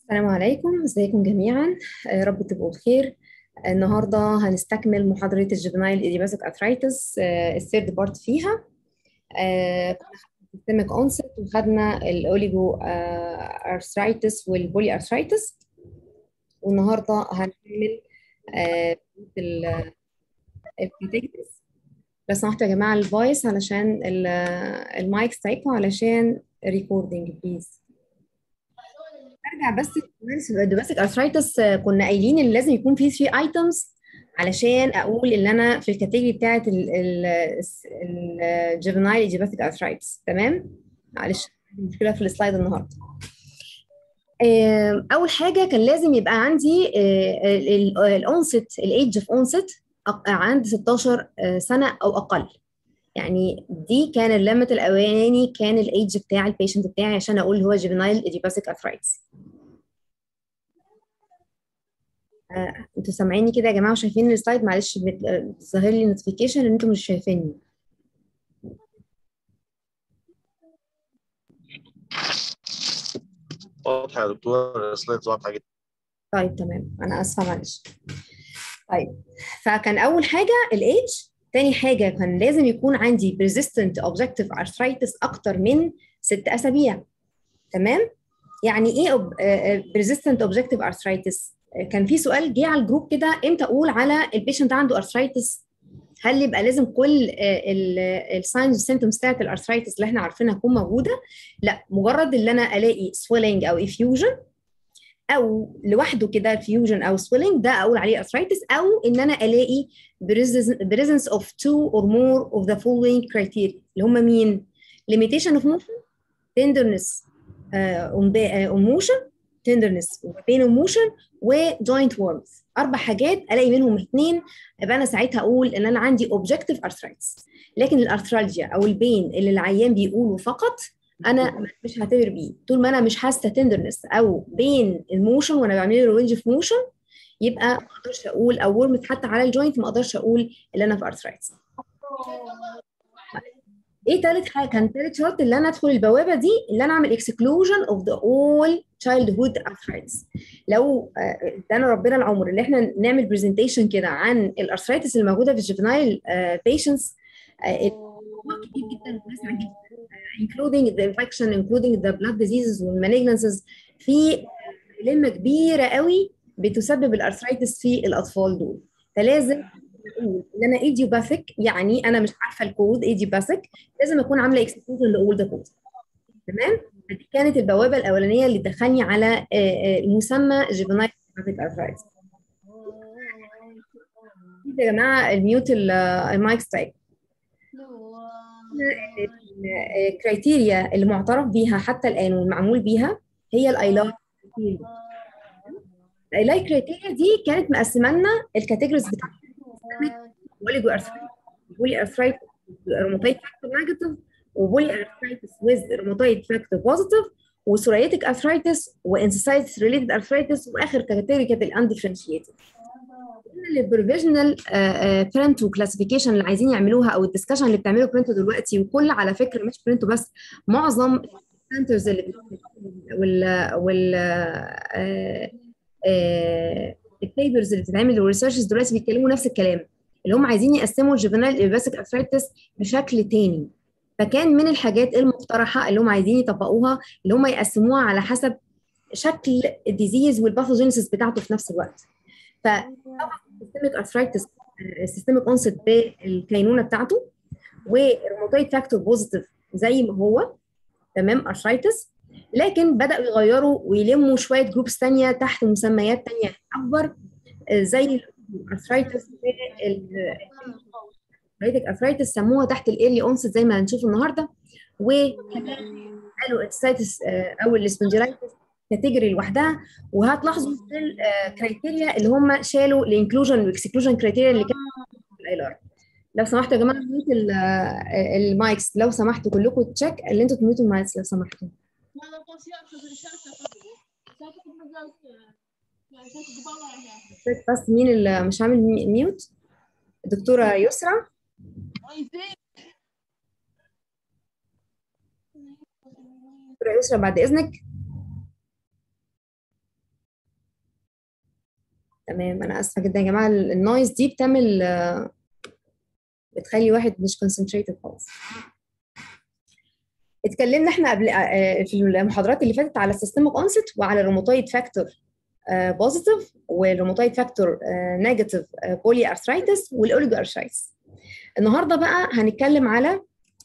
السلام عليكم ازيكم جميعا يا رب تبقوا بخير النهارده هنستكمل محاضرة الجبنايل ايديباثيك ارثرايتس الثيرد بارت فيها سيستميك اونست وخدنا الاوليجو ارثرايتس والبولي ارثرايتس والنهارده هنكمل الكاتيجوريز لو سمحتوا يا جماعه الفويس علشان المايك تايبه علشان ريكوردنج بليز ارجع بس الدوباسيك ارثرايتس كنا قايلين ان لازم يكون في 3 ايتمز علشان اقول ان انا في الكاتيجوري بتاعه الجيفنايل ايديوباثيك ارثرايتس تمام معلش مشكله في السلايد النهارده اول حاجه كان لازم يبقى عندي الاونست الايدج اوف اونست عند 16 سنه او اقل يعني دي كان الليمت الاولاني كان الايدج بتاع البيشنت بتاعي عشان اقول هو جيفنايل ايديوباثيك ارثرايتس آه، انتوا سامعيني كده يا جماعه وشايفين السلايد معلش بتظهر لي نوتيفيكيشن ان انتوا مش شايفيني واضحة يا دكتور السلايدز واضحة جدا طيب تمام انا اسفه معلش طيب فكان اول حاجه الايدج تاني حاجه كان لازم يكون عندي persistent objective arthritis اكتر من ست اسابيع تمام يعني ايه persistent objective arthritis كان في سؤال جه على الجروب كده امتى اقول على البيشنت عنده ارثرايتس هل يبقى لازم كل الساينز والسيمتومز بتاعت الارثرايتس اللي احنا عارفينها تكون موجوده لا مجرد ان انا الاقي swelling او effusion او لوحده كده فيوجن او swelling ده اقول عليه arthritis او ان انا الاقي presence of two or more of the following criteria اللي هم مين limitation of motion tenderness uh, on, uh, on motion tenderness وبين emotion وجوينت warmth اربع حاجات الاقي منهم اثنين يبقى انا ساعتها اقول ان انا عندي objective arthritis لكن الارثرالجيا او البين اللي العيان بيقوله فقط انا مش هعتبر بيه طول ما انا مش حاسه تندرنس او بين الموشن وانا بعمل له رينج في موشن يبقى ما اقدرش اقول او ورمت حتى على الجوينت ما اقدرش اقول ان انا في ارثرايتس ايه تالت حاجه كان تالت شرط اللي انا ادخل البوابه دي اللي انا اعمل اكسكلوجن اوف ذا اول تشايلد هود ارثرايتس لو ادانا ربنا العمر اللي احنا نعمل برزنتيشن كده عن الارثرايتس الموجوده في الجيفنايل بيشنتس كتير جدا واسع جدا including the infection including the blood diseases والmalignancies في لمه كبيره قوي بتسبب الارثرايتس في الاطفال دول فلازم اقول ان انا ايديوباثيك يعني انا مش عارفه الكود ايديوباثيك لازم اكون عامله اكسكلوجن لاول ذا كود تمام دي كانت البوابه الاولانيه اللي دخلني على المسمى جيفنايل ايديوباثيك ارثرايتس يا جماعه الميوت المايك ستايك الكرايتيريا اللي معترف بيها حتى الان والمعمول بيها هي الايلاي الايلاي كرايتيريا دي كانت مقسمه لنا الكاتيجوريز بتاعتها بوليجو ارثرايتس بولي ارثرايتس روماتويد فاكتور نيجاتيف وبولي ارثرايتس ويز روماتويد فاكتور بوزيتيف وسورياتيك ارثرايتس وانسيسايتس ريليتد ارثرايتس واخر كاتيجوري كانت الاندفرنشيتد البروفيجنال برنتو كلاسيفيكيشن اللي عايزين يعملوها او الدسكشن اللي بتعمله برنتو دلوقتي وكل على فكره مش برنتو بس معظم السنترز اللي وال وال البيبرز اللي بتتعمل والريسيرشز دلوقتي بيتكلموا نفس الكلام اللي هم عايزين يقسموا الجيفنال ايباسيك ارثرايتس بشكل تاني فكان من الحاجات المقترحه اللي هم عايزين يطبقوها اللي هم يقسموها على حسب شكل الديزيز والباثوجينيسيس بتاعته في نفس الوقت ف سيستميك ارثرايتس سيستميك اونست بالكينونه بتاعته والروماتويد فاكتور بوزيتيف زي ما هو تمام ارثرايتس لكن بداوا يغيروا ويلموا شويه جروبس ثانيه تحت مسميات ثانيه اكبر زي الارثرايتس الارثرايتك ارثرايتس سموها تحت الايرلي اونست زي ما هنشوف النهارده وكمان قالوا السايتس او السبنجرايتس كاتيجوري لوحدها وهتلاحظوا الكرايتيريا اللي هم شالوا الانكلوجن والاكسكلوجن كرايتيريا اللي كانت في الاي ار لو سمحتوا يا جماعه ميوت المايكس لو سمحتوا كلكم تشيك اللي انتوا تميوتوا المايكس لو سمحتوا بس مين اللي مش عامل ميوت الدكتوره يسرا دكتوره يسرا بعد اذنك تمام انا اسفه جدا يا جماعه النويز دي بتعمل آه، بتخلي واحد مش concentrated خالص اتكلمنا احنا قبل آه، في المحاضرات اللي فاتت على السيستميك اونست وعلى الروماتويد فاكتور بوزيتيف والروماتويد فاكتور نيجاتيف بولي ارثرايتس والاوليجو ارثرايتس النهارده بقى هنتكلم على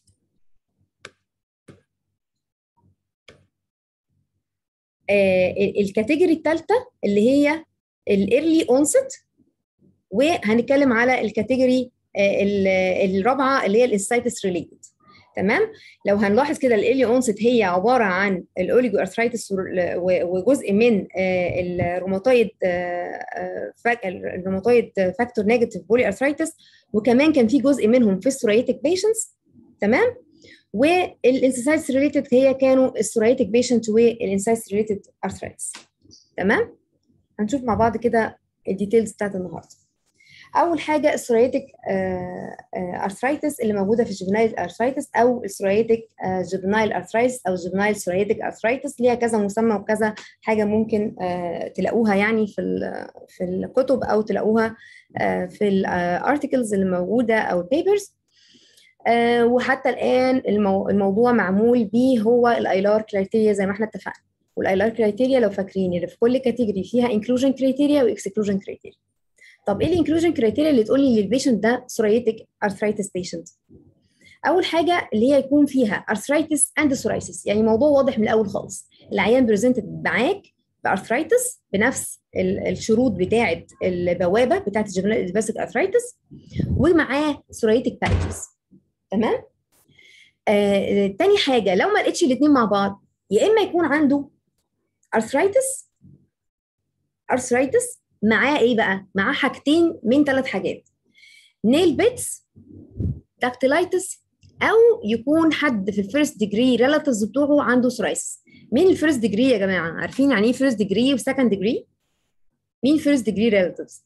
آه، الكاتيجوري الثالثه اللي هي الايرلي اونست وهنتكلم على الكاتيجوري آه، ال- الرابعه اللي هي الانسايتس ريليتد تمام لو هنلاحظ كده الايرلي اونست هي عباره عن الاوليجو ارثرايتس وجزء من آه، الروماتويد آه، آه، فاك- الروماتويد فاكتور نيجاتيف بولي ارثرايتس وكمان كان في جزء منهم في السوريتك بيشنتس تمام والانسايتس ريليتد هي كانوا السوريتك بيشنت والانسايتس ريليتد ارثرايتس تمام هنشوف مع بعض كده الديتيلز بتاعت النهارده اول حاجه السوريتك ارثرايتس اللي موجوده في الجبنايل ارثرايتس او السوريتك جبنايل ارثرايتس او جبنايل سوريتك ارثرايتس ليها كذا مسمى وكذا حاجه ممكن آه، تلاقوها يعني في ال- في الكتب او تلاقوها آه، في الارتكلز اللي موجوده او البيبرز وحتى الان المو- الموضوع معمول بيه هو الايلار كرايتيريا زي ما احنا اتفقنا والايلار كرايتيريا لو فاكرين اللي في كل كاتيجوري فيها انكلوجن كرايتيريا واكسكلوجن كرايتيريا طب ايه الانكلوجن كرايتيريا اللي تقول لي للبيشنت ده سوريتك ارثرايتس بيشنت اول حاجه اللي هي يكون فيها ارثرايتس اند سورايسيس يعني موضوع واضح من الاول خالص العيان بريزنتد معاك بارثرايتس بنفس ال- الشروط بتاعه البوابه بتاعه الجبنال ارثرايتس ومعاه سوريتك باكتس تمام آه، تاني حاجه لو ما لقيتش الاثنين مع بعض يا اما يكون عنده ارثرايتس ارثرايتس معاه ايه بقى معاه حاجتين من ثلاث حاجات نيل بيتس داكتيلايتس او يكون حد في الفيرست ديجري ريلاتيفز بتوعه عنده سورايسس مين الفيرست ديجري يا جماعه عارفين يعني ايه فيرست ديجري وسكند ديجري مين فيرست ديجري ريلاتيفز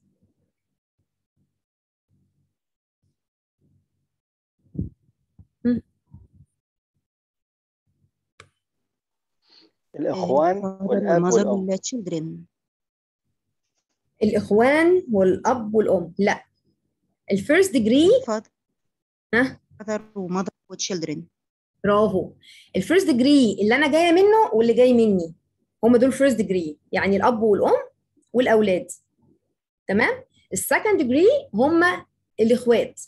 الإخوان والأب والمذر والأم والchildren الاخوان والاب والام لا الفيرست ديجري father ها father ومother وchildren برافو الفيرست ديجري اللي انا جايه منه واللي جاي مني هم دول فيرست ديجري يعني الاب والام والاولاد تمام السكند ديجري هم الاخوات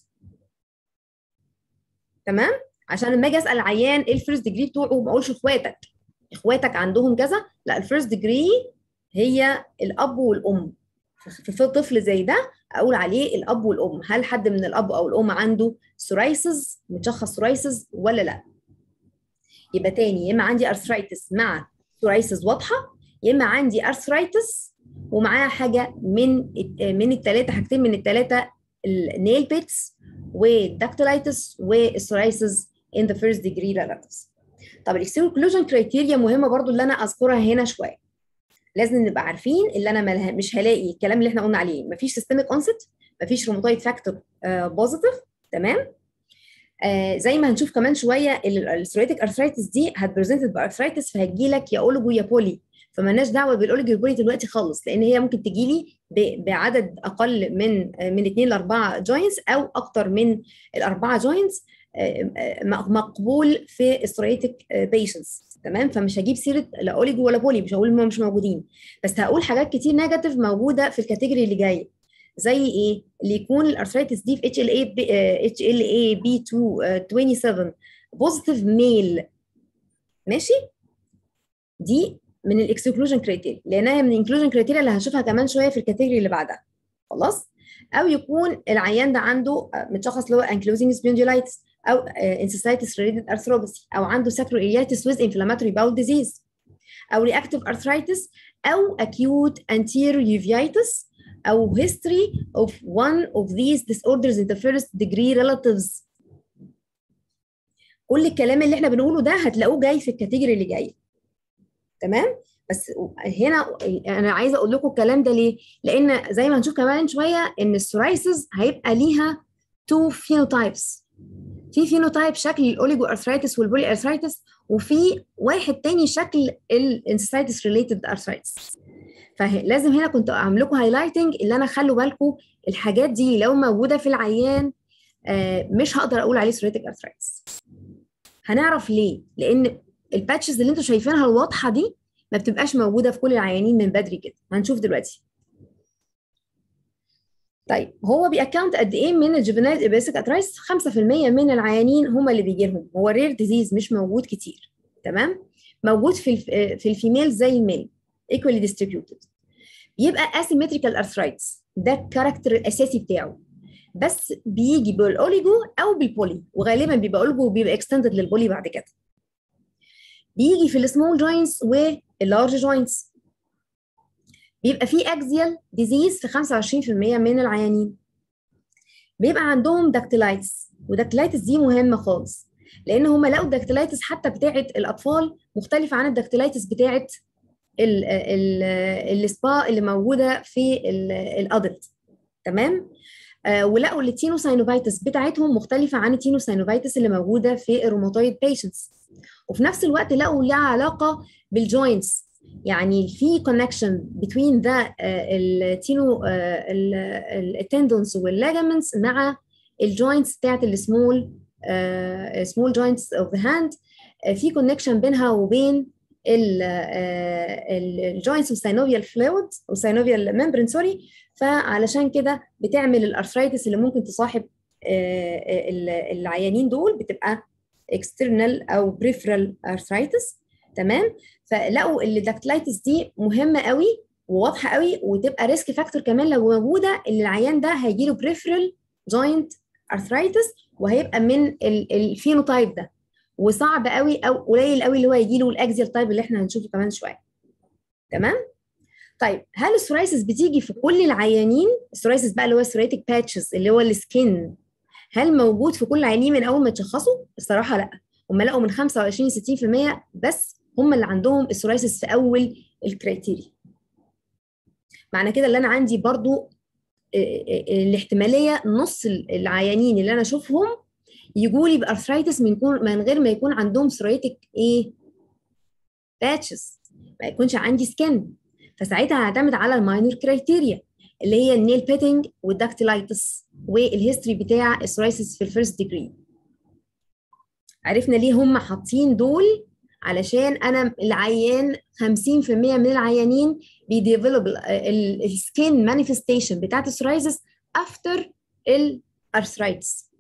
تمام عشان لما اجي اسال العيان ايه الفيرست ديجري بتوعه ما اقولش اخواتك اخواتك عندهم كذا لا الفيرست ديجري هي الاب والام في في طفل زي ده اقول عليه الاب والام هل حد من الاب او الام عنده سورايسز متشخص سورايسز ولا لا يبقى تاني يا اما عندي ارثرايتس مع سورايسز واضحه يا اما عندي ارثرايتس ومعاها حاجه من من الثلاثه حاجتين من الثلاثه النيل بيتس والداكتيلايتس والسورايسز in the first degree relatives طب الاكسكلوجن كرايتيريا مهمه برضو اللي انا اذكرها هنا شويه لازم نبقى عارفين اللي انا ملها مش هلاقي الكلام اللي احنا قلنا عليه مفيش سيستميك اونست مفيش روماتويد فاكتور بوزيتيف تمام آه زي ما هنشوف كمان شويه السوريتك ارثرايتس دي هتبريزنتد بارثرايتس فهتجي لك يا اوليجو يا بولي فمالناش دعوه بالاوليجو والبولي دلوقتي خالص لان هي ممكن تجي لي بعدد اقل من آه، من 2 ل 4 جوينتس او اكتر من الاربعه جوينتس مقبول في السوريتك بيشنتس تمام فمش هجيب سيره لا اوليجو ولا بولي مش هقول انهم مش موجودين بس هقول حاجات كتير نيجاتيف موجوده في الكاتيجوري اللي جاي زي ايه اللي يكون الارثرايتس دي في اتش ال اي اتش ال اي بي 2 27 بوزيتيف ميل ماشي دي من الاكسكلوجن كريتيريا لانها من الانكلوجن كريتيريا اللي هنشوفها كمان شويه في الكاتيجوري اللي بعدها خلاص او يكون العيان ده عنده آه، متشخص اللي هو انكلوزنج سبونديولايتس او انسيسايتس ريليتد ارثروباثي او عنده ساكرويليتس ويز انفلاماتوري باول ديزيز او رياكتيف ارثرايتس او acute anterior uveitis او history of one of these disorders in the first degree relatives كل الكلام اللي احنا بنقوله ده هتلاقوه جاي في الكاتيجوري اللي جاي تمام بس هنا انا عايزه اقول لكم الكلام ده ليه لان زي ما هنشوف كمان شويه ان السورايسز هيبقى ليها تو فينوتايبس في فينوتايب شكل الاوليجو ارثرايتس والبولي ارثرايتس وفي واحد تاني شكل الانسيتايتس ريليتد ارثرايتس فلازم هنا كنت اعمل لكم هايلايتنج اللي انا خلوا بالكم الحاجات دي لو موجوده في العيان آه، مش هقدر اقول عليه سوريتك ارثرايتس هنعرف ليه لان الباتشز اللي انتوا شايفينها الواضحه دي ما بتبقاش موجوده في كل العيانين من بدري كده هنشوف دلوقتي طيب هو بيأكاونت قد ايه من الجوفينايل ابيسك اترايس 5% من العيانين هم اللي بيجي لهم هو رير ديزيز مش موجود كتير تمام موجود في الف... في الفيميل زي الميل equally distributed يبقى asymmetrical arthritis ده الكاركتر الاساسي بتاعه بس بيجي بالاوليجو او بالبولي وغالبا بيبقى اوليجو وبيبقى اكستندد للبولي بعد كده بيجي في السمول جوينتس واللارج جوينتس بيبقى في اكزيال ديزيز في 25% من العيانين بيبقى عندهم داكتيلايتس وداكتيلايتس دي مهمه خالص لان هم لقوا الداكتيلايتس حتى بتاعه الاطفال مختلفه عن الداكتيلايتس بتاعه السبا اللي موجوده في الادلت تمام آه ولقوا التينوساينوفايتس بتاعتهم مختلفه عن التينوساينوفايتس اللي موجوده في الروماتويد بيشنتس وفي نفس الوقت لقوا لها علاقه بالجوينتس يعني في كونكشن بين ذا التينو التندونز واللاجمنتس مع الجوينتس بتاعت السمول سمول جوينتس اوف ذا هاند في كونكشن بينها وبين الجوينتس والسينوفيال فلويد والسينوفيال ممبرين سوري فعلشان كده بتعمل الارثرايتس اللي ممكن تصاحب العيانين دول بتبقى external او بريفرال arthritis تمام فلقوا ان الداكتلايتس دي مهمه قوي وواضحه قوي وتبقى ريسك فاكتور كمان لو موجوده ان العيان ده هيجي له بريفرال جوينت ارثرايتس وهيبقى من الفينوتايب ده وصعب قوي او قليل قوي اللي هو يجي له الاكزيال تايب اللي احنا هنشوفه كمان شويه تمام طيب هل السورايسس بتيجي في كل العيانين السورايسس بقى اللي هو السوريتك باتشز اللي هو السكين هل موجود في كل العيانين من اول ما تشخصوا الصراحه لا هم لقوا من 25 60% بس هم اللي عندهم السورايسس في اول الكريتيريا معنى كده اللي انا عندي برضو الاحتماليه نص العيانين اللي انا اشوفهم يجوا لي بارثرايتس من, من غير ما يكون عندهم سوريتك ايه باتشز ما يكونش عندي سكن فساعتها هعتمد على الماينور كرايتيريا اللي هي النيل بيتنج والداكتيلايتس والهيستوري بتاع السورايسس في الفيرست ديجري عرفنا ليه هم حاطين دول علشان انا العيان 50% من العيانين بيديفلوب السكين مانيفستيشن بتاعت السورايسس افتر الارثرايتس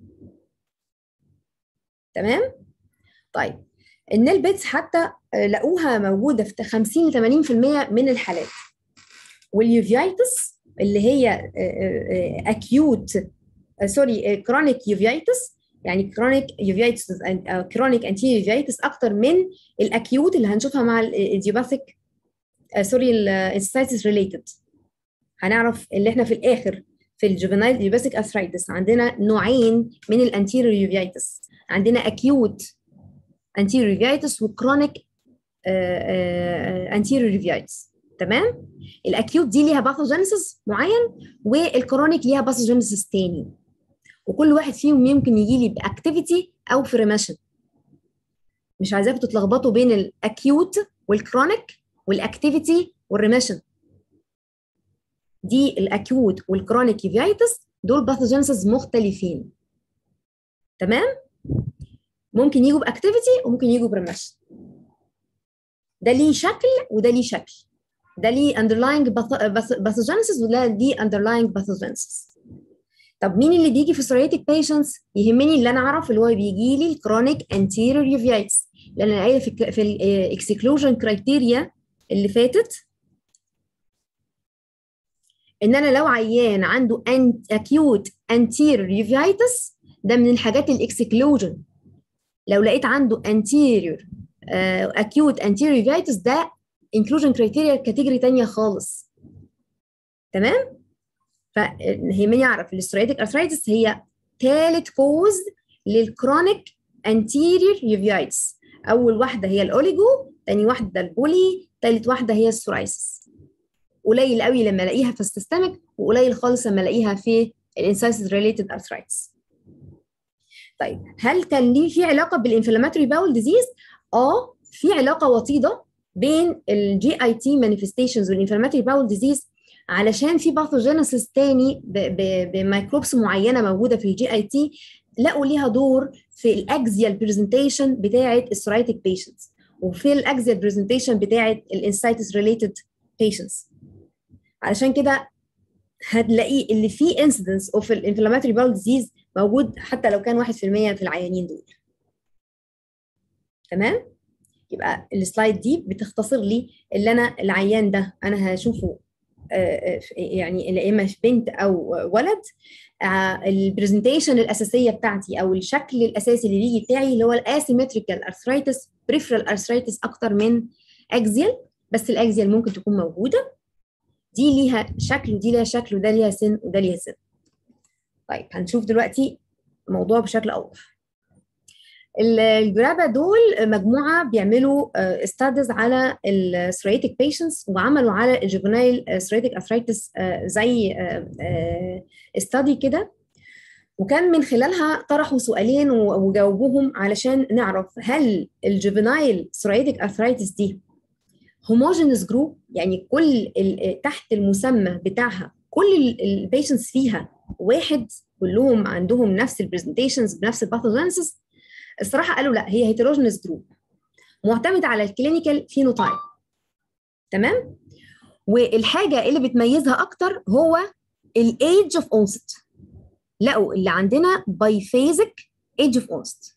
تمام طيب النيل بيتس حتى لقوها موجوده في 50 ل 80% من الحالات واليوفيايتس اللي هي اكيوت سوري كرونيك يوفيايتس يعني كرونيك يوفيايتس كرونيك انتي يوفيايتس اكتر من الاكيوت اللي هنشوفها مع الايديوباثيك سوري السايتس ريليتد هنعرف اللي احنا في الاخر في الجوفينايل ايديوباثيك اثرايتس عندنا نوعين من الانتيريور يوفيايتس عندنا اكيوت انتيريور يوفيايتس وكرونيك انتيريور يوفيايتس تمام الاكيوت دي ليها باثوجينيسيس معين والكرونيك ليها باثوجينيسيس تاني وكل واحد فيهم يمكن يجي لي باكتيفيتي او في ريميشن مش عايزاكم تتلخبطوا بين الاكيوت والكرونيك والاكتيفيتي والريميشن دي الاكيوت والكرونيك يوفيايتس دول باثوجينيسيس مختلفين تمام ممكن يجوا باكتيفيتي وممكن يجوا بريميشن ده ليه شكل وده ليه شكل ده ليه underlying pathogenesis وده ليه underlying pathogenesis طب مين اللي بيجي في psoriatic patients يهمني اللي انا اعرف اللي هو بيجي لي الكرونيك anterior uveitis لان انا قايله في في الاكسكلوجن كرايتيريا اللي فاتت ان انا لو عيان عنده acute anterior uveitis ده من الحاجات الاكسكلوجن لو لقيت عنده anterior uh, acute anterior uveitis ده inclusion criteria كاتيجوري تانية خالص تمام فيهمني اعرف الاستريتيك ارثرايتس هي ثالث كوز للكرونيك انتيريور يوفيايتس اول واحده هي الاوليجو ثاني واحده البولي ثالث واحده هي السورايسس قليل قوي لما الاقيها في السيستمك وقليل خالص لما الاقيها في الانسايسز ريليتد ارثرايتس طيب هل كان ليه في علاقه بالانفلاماتوري باول ديزيز اه في علاقه وطيده بين الجي اي تي مانيفستيشنز والانفلاماتوري باول ديزيز علشان في باثوجينيسيس تاني بميكروبس معينه موجوده في الجي اي تي لقوا ليها دور في الاكزيال برزنتيشن بتاعه السورايتك بيشنتس وفي الاكزيال برزنتيشن بتاعه الانسايتس ريليتد بيشنتس علشان كده هتلاقيه اللي فيه انسيدنس اوف الانفلاماتوري باول ديزيز موجود حتى لو كان 1% في العيانين دول تمام يبقى السلايد دي بتختصر لي اللي انا العيان ده انا هشوفه يعني يا اما بنت او ولد البرزنتيشن الاساسيه بتاعتي او الشكل الاساسي اللي بيجي بتاعي اللي هو الاسيمتريكال ارثرايتس بريفرال ارثرايتس اكتر من اكزيال بس الاكزيال ممكن تكون موجوده دي ليها شكل ودي ليها شكل وده ليها سن وده ليها سن طيب هنشوف دلوقتي الموضوع بشكل اوضح الجرابه دول مجموعه بيعملوا استادز على السريتك بيشنتس وعملوا على الجوفنايل سريتك ارثرايتس زي استادي كده وكان من خلالها طرحوا سؤالين وجاوبوهم علشان نعرف هل الجوفنايل سريتك ارثرايتس دي هوموجينس جروب يعني كل تحت المسمى بتاعها كل البيشنتس فيها واحد كلهم عندهم نفس البرزنتيشنز بنفس الباثوجينيسيس الصراحه قالوا لا هي هيتروجينس جروب معتمد على الكلينيكال فينوتايب تمام والحاجه اللي بتميزها اكتر هو الايدج اوف اونست لقوا اللي عندنا بايفيزك ايدج اوف اونست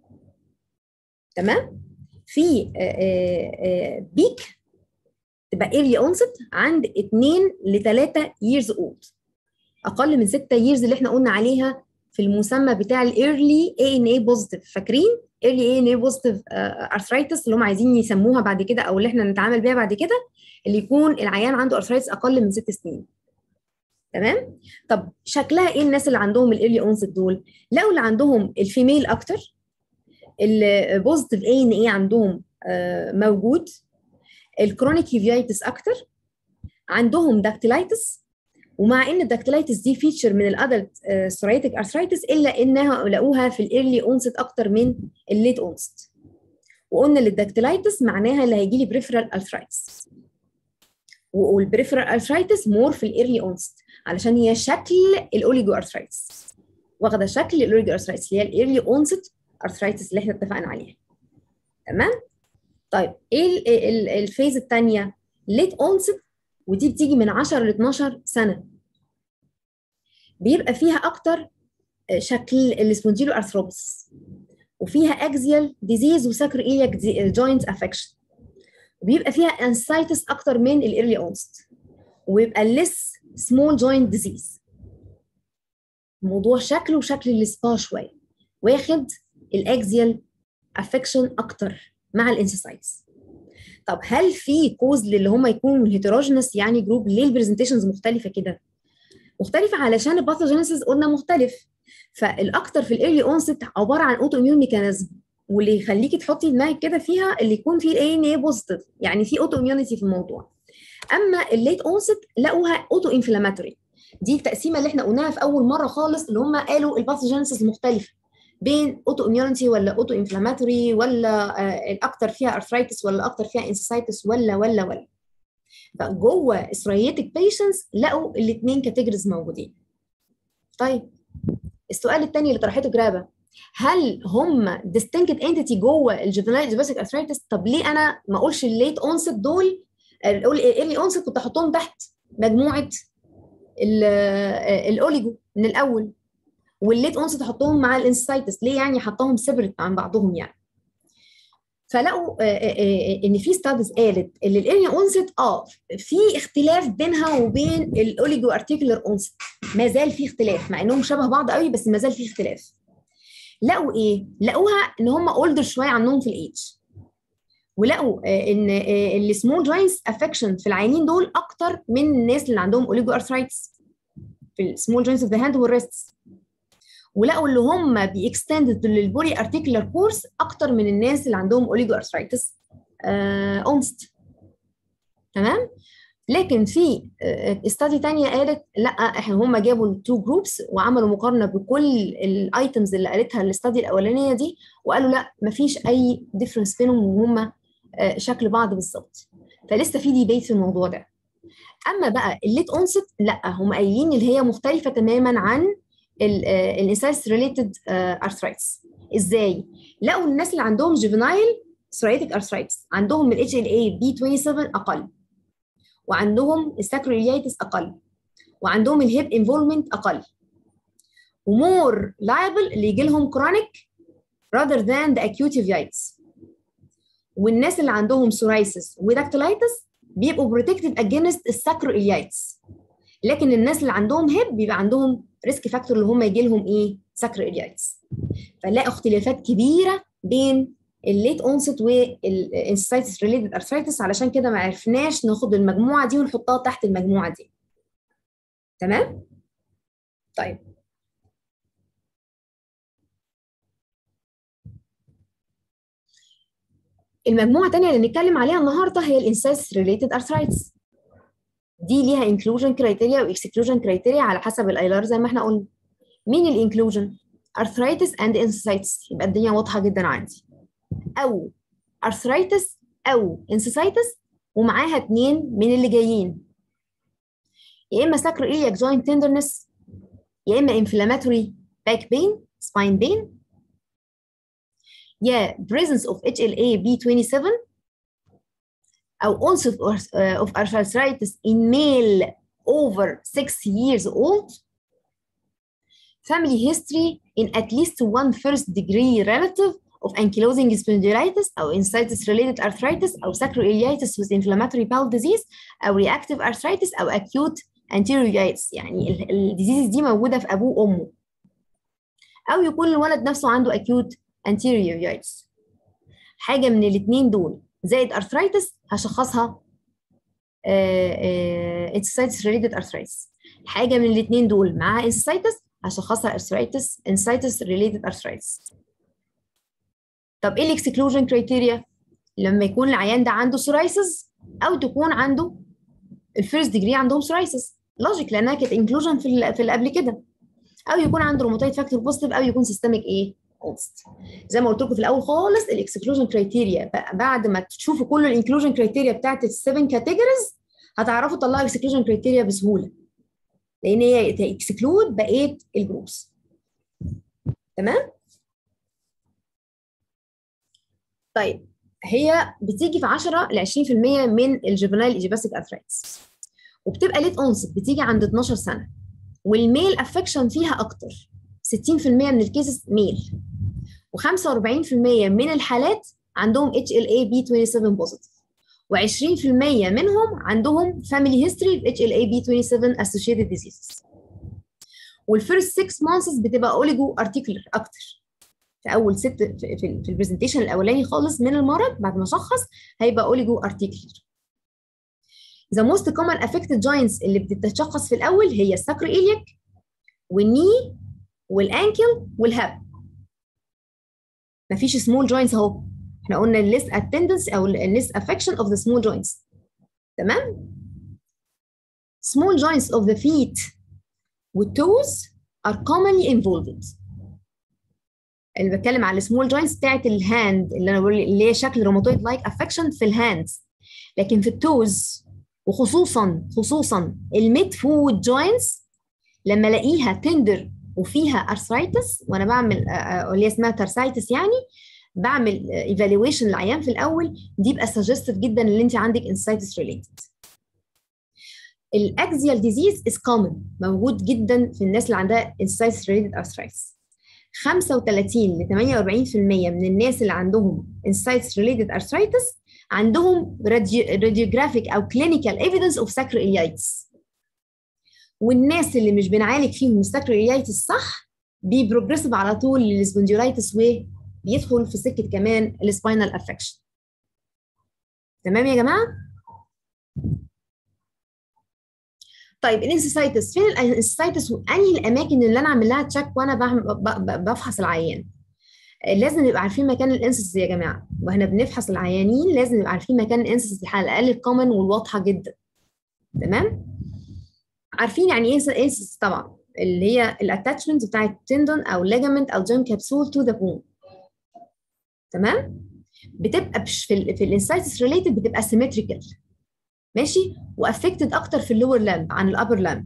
تمام في بيك تبقى ايرلي اونست عند 2 ل 3 years اولد اقل من 6 years اللي احنا قلنا عليها في المسمى بتاع الايرلي اي ان اي بوزيتيف فاكرين ايرلي اي ان اي بوزيتيف ارثرايتس اللي هم عايزين يسموها بعد كده او اللي احنا نتعامل بيها بعد كده اللي يكون العيان عنده ارثرايتس اقل من 6 سنين تمام طب شكلها ايه الناس اللي عندهم الايرلي اونست دول لقوا اللي عندهم الفيميل اكتر البوزيتيف اي ان اي عندهم موجود الكرونيك يوفيتس اكتر عندهم داكتيلايتس ومع ان الداكتيلايتس دي فيتشر من الادلت سورايتك ارثرايتس الا انها لقوها في الايرلي اونست اكتر من الليت اونست وقلنا الداكتيلايتس معناها اللي هيجي لي بريفرال ارثرايتس والبريفرال ارثرايتس مور في الايرلي اونست علشان هي شكل الاوليجو ارثرايتس واخده شكل الاوليجو ارثرايتس اللي هي الايرلي اونست ارثرايتس اللي احنا اتفقنا عليها تمام طيب ايه الفيز الثانيه ليت اونست ودي بتيجي من 10 ل 12 سنه بيبقى فيها اكتر شكل السبونجيلو ارثروبس وفيها اكزيال ديزيز وساكر ايلياك جوينت افكشن وبيبقى فيها انسايتس اكتر من الايرلي اونست ويبقى ليس سمول جوينت ديزيز الموضوع شكله وشكل السبا شويه واخد الاكزيال افكشن اكتر مع الانسيسايتس طب هل في كوز للي هم يكونوا هيتروجينس يعني جروب ليه البرزنتيشنز مختلفه كده مختلفه علشان الباثوجينيسيس قلنا مختلف فالاكتر في الايرلي اونست عباره عن اوتو اميون ميكانيزم واللي يخليكي تحطي دماغك كده فيها اللي يكون فيه الاي ان اي بوزيتيف يعني في اوتو اميونيتي في الموضوع اما الليت اونست لقوها اوتو انفلاماتوري دي التقسيمه اللي احنا قلناها في اول مره خالص اللي هم قالوا الباثوجينيسيس مختلفه بين اوتو اميونيتي ولا اوتو انفلاماتوري ولا آه الاكثر فيها ارثرايتس ولا الاكثر فيها انسيسايتس ولا ولا ولا فجوه اسرائيليتك بيشنتس لقوا الاثنين كاتيجوريز موجودين طيب السؤال الثاني اللي طرحته جرابه هل هم distinct entity جوه الجوفينايل جيباسيك ارثرايتس طب ليه انا ما اقولش الليت اونست دول الايرلي اونست كنت احطهم تحت مجموعه الاوليجو من الاول والليت اونست احطهم مع الانسايتس ليه يعني حطهم سيبريت عن بعضهم يعني فلقوا ان في ستادز قالت ان الايرلي اونست اه في اختلاف بينها وبين الاوليجو ارتيكولار اونست ما زال في اختلاف مع انهم شبه بعض قوي بس ما زال في اختلاف لقوا ايه لقوها ان هم اولدر شويه عنهم في الايدج ولقوا ان السمول جوينتس افكشن في العينين دول اكتر من الناس اللي عندهم اوليجو ارثرايتس في السمول جوينتس اوف ذا هاند والريستس ولقوا اللي هم بيكستندد للبولي ارتيكولار كورس اكتر من الناس اللي عندهم اوليجو ارثرايتس اونست تمام لكن في استادي تانية قالت لا احنا هم جابوا التو جروبس وعملوا مقارنه بكل الايتمز اللي قالتها الاستادي الاولانيه دي وقالوا لا مفيش اي ديفرنس بينهم وهم آه، شكل بعض بالظبط فلسه في ديبيت في الموضوع ده اما بقى الليت اونست لا هم قايلين اللي هي مختلفه تماما عن الانسايس ريليتد ارثرايتس ازاي لقوا الناس اللي عندهم جيفنايل سوريتك ارثرايتس عندهم الاتش ال اي بي 27 اقل وعندهم الساكرويلايتس اقل وعندهم الهيب انفولمنت اقل ومور liable اللي يجي لهم كرونيك rather than the acute uveitis والناس اللي عندهم psoriasis وداكتيلايتس بيبقوا protected against الساكرويلايتس لكن الناس اللي عندهم هيب بيبقى عندهم ريسك فاكتور اللي هم يجي لهم ايه ساكرويلايتس فنلاقي اختلافات كبيره بين الليت اونست والانسايتس ريليتد ارثرايتس علشان كده ما عرفناش ناخد المجموعه دي ونحطها تحت المجموعه دي تمام طيب المجموعه الثانيه اللي نتكلم عليها النهارده هي الانسايتس ريليتد ارثرايتس دي ليها انكلوجن كرايتيريا واكسكلوجن كرايتيريا على حسب الايلار زي ما احنا قلنا مين الانكلوجن arthritis and encephalitis يبقى الدنيا واضحه جدا عندي او arthritis او encephalitis ومعاها اتنين من اللي جايين يا اما sacroiliac joint tenderness يا اما inflammatory back pain spine pain يا presence of HLA B27 أو onset of arthritis in male over 6 years old family history in at least one first degree relative of ankylosing spondylitis أو encephalitis related arthritis أو sacroiliitis with inflammatory bowel disease أو reactive arthritis أو acute anterioitis يعني الديزيز دي موجودة في أبوه وأمه أو يكون الولد نفسه عنده acute anterioitis حاجة من الاثنين دول زائد arthritis هشخصها encephalitis related arthritis حاجة من الاثنين دول معاها encephalitis هشخصها arthritis encephalitis related arthritis طب ايه الاكسكلوجن كرايتيريا لما يكون العيان ده عنده سورايسز او تكون عنده الفيرست ديجري عندهم سورايسز لوجيك لانها كانت انكلوجن في اللي في اللي قبل كده او يكون عنده روماتويد فاكتور بوزيتيف او يكون سيستميك ايه اوست زي ما قلت لكم في الاول خالص الاكسكلوجن كرايتيريا بعد ما تشوفوا كل الانكلوجن كرايتيريا بتاعت السفن كاتيجوريز هتعرفوا تطلعوا اكسكلوجن كرايتيريا بسهوله لان هي تكسكلود بقيه الجروبس تمام طيب هي بتيجي في 10 ل 20% من الجوفنايل ايجيباستيك ارثرايتس وبتبقى ليت اونست بتيجي عند 12 سنه والميل افكشن فيها اكتر 60% من الكيسز ميل و45% من الحالات عندهم اتش ال اي بي 27 بوزيتيف و20% منهم عندهم فاميلي هيستوري اتش ال اي بي 27 اسوشيتد ديزيزز والفيرست 6 مانثس بتبقى اوليجو ارتيكولر اكتر في اول ست في, في, في البرزنتيشن الاولاني خالص من المرض بعد ما شخص هيبقى اوليجو ارتيكولر The most common affected joints اللي بتتشخص في الاول هي الساكرويليك والني والانكل والهاب مفيش سمول جوينتس اهو احنا قلنا الليس اتندنس او الليس افكشن اوف ذا سمول جوينتس تمام small joints of the feet والtoes are commonly involved اللي بتكلم على السمول جوينتس بتاعت الهاند اللي انا بقول اللي هي شكل روماتويد لايك افكشن في الهاندز لكن في التوز وخصوصا خصوصا الميد فود جوينتس لما الاقيها تندر وفيها ارثرايتس وانا بعمل اللي هي اسمها ترسايتس يعني بعمل ايفالويشن للعيان في الاول دي بقى سجستيف جدا ان انت عندك انسايتس ريليتد الاكزيال ديزيز از كومن موجود جدا في الناس اللي عندها انسايتس ريليتد ارثرايتس 35 ل 48% من الناس اللي عندهم انسايتس ريليتد ارثرايتس عندهم راديوجرافيك او كلينيكال ايفيدنس اوف ساكرويلايتس والناس اللي مش بنعالج فيهم الساكرويلايتس صح بيبروجريسيف على طول للسبونديولايتس وبيدخل في سكه كمان السباينال افكشن تمام يا جماعه طيب الانسيسايتس فين الانسيسايتس وانهي الاماكن اللي انا اعمل لها تشيك وانا بفحص العيان لازم نبقى عارفين مكان الانسس يا جماعه واحنا بنفحص العيانين لازم نبقى عارفين مكان الانسس على الاقل الكومن والواضحه جدا تمام عارفين يعني ايه انسس طبعا اللي هي الاتاتشمنت بتاعت تندون او ليجامنت او جوين كابسول تو ذا بون تمام بتبقى بش في ال في الانسايتس ريليتد بتبقى سيمتريكال ماشي وافكتد اكتر في اللور لامب عن الابر لامب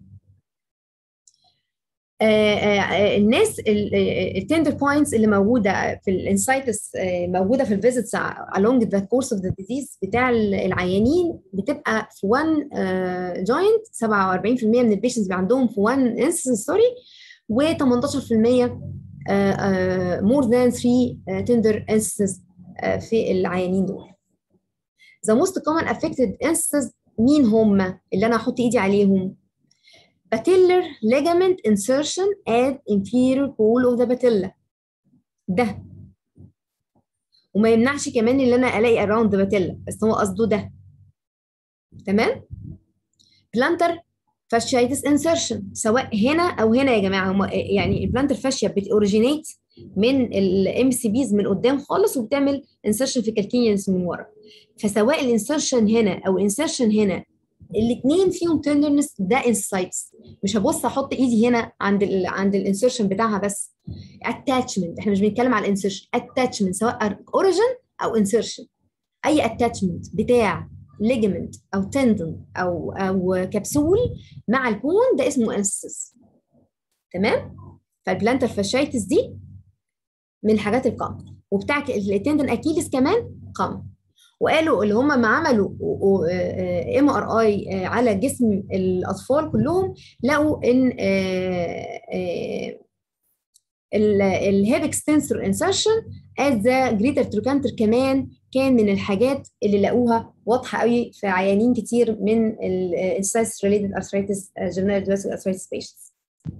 الناس التندر بوينتس اللي موجوده في الانسايتس موجوده في الفيزيتس along the course of the disease بتاع العيانين بتبقى في 1 جوينت 47% من البيشنتس بيبقى عندهم في 1 انستنس سوري و18% مور ذان 3 تندر انستنس في العيانين دول. The most common affected instances مين هم اللي انا احط ايدي عليهم؟ patellar ligament insertion at inferior pole of the patella ده وما يمنعش كمان ان انا الاقي around the patella بس هو قصده ده تمام plantar fasciitis insertion سواء هنا او هنا يا جماعه هم يعني البلانتر فاشيا بتوريجينيت من الام سي بيز من قدام خالص وبتعمل انسرشن في الكالكينيانس من ورا فسواء الانسرشن هنا او الانسرشن هنا الاثنين فيهم تندرنس ده انسايتس مش هبص احط ايدي هنا عند ال عند الانسرشن بتاعها بس اتاتشمنت احنا مش بنتكلم على الانسرشن اتاتشمنت سواء اوريجن او انسرشن اي اتاتشمنت بتاع ليجمنت او تندن او او كبسول مع البون ده اسمه انسس تمام فالبلانتر فاشيتس دي من الحاجات القمع وبتاع التندن اكيلس كمان قمع وقالوا اللي هم ما عملوا ام ار اي على جسم الاطفال كلهم لقوا ان الهيب اكستنسور انسرشن از ذا جريتر تروكانتر كمان كان من الحاجات اللي لقوها واضحه قوي في عيانين كتير من الانسايتس ريليتد ارثرايتس جنرال دواسيك ارثرايتس بيشنتس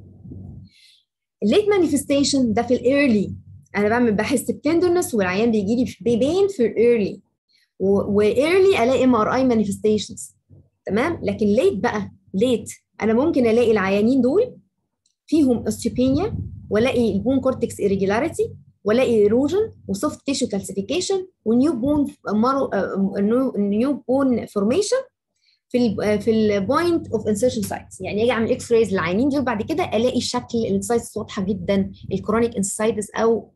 الليت مانيفستيشن ده في الايرلي انا بعمل بحس بتندرنس والعيان بيجي لي بيبين في الايرلي وايرلي الاقي ام ار اي مانيفستيشنز تمام لكن ليت بقى ليت انا ممكن الاقي العيانين دول فيهم اوستيوبينيا والاقي البون كورتكس irregularity والاقي ايروجن وسوفت تيشو كالسيفيكيشن ونيو بون نيو بون فورميشن في ال في البوينت اوف انسرشن سايتس يعني اجي اعمل اكس رايز للعينين دول بعد كده الاقي شكل الانسايتس واضحه جدا الكرونيك انسايتس او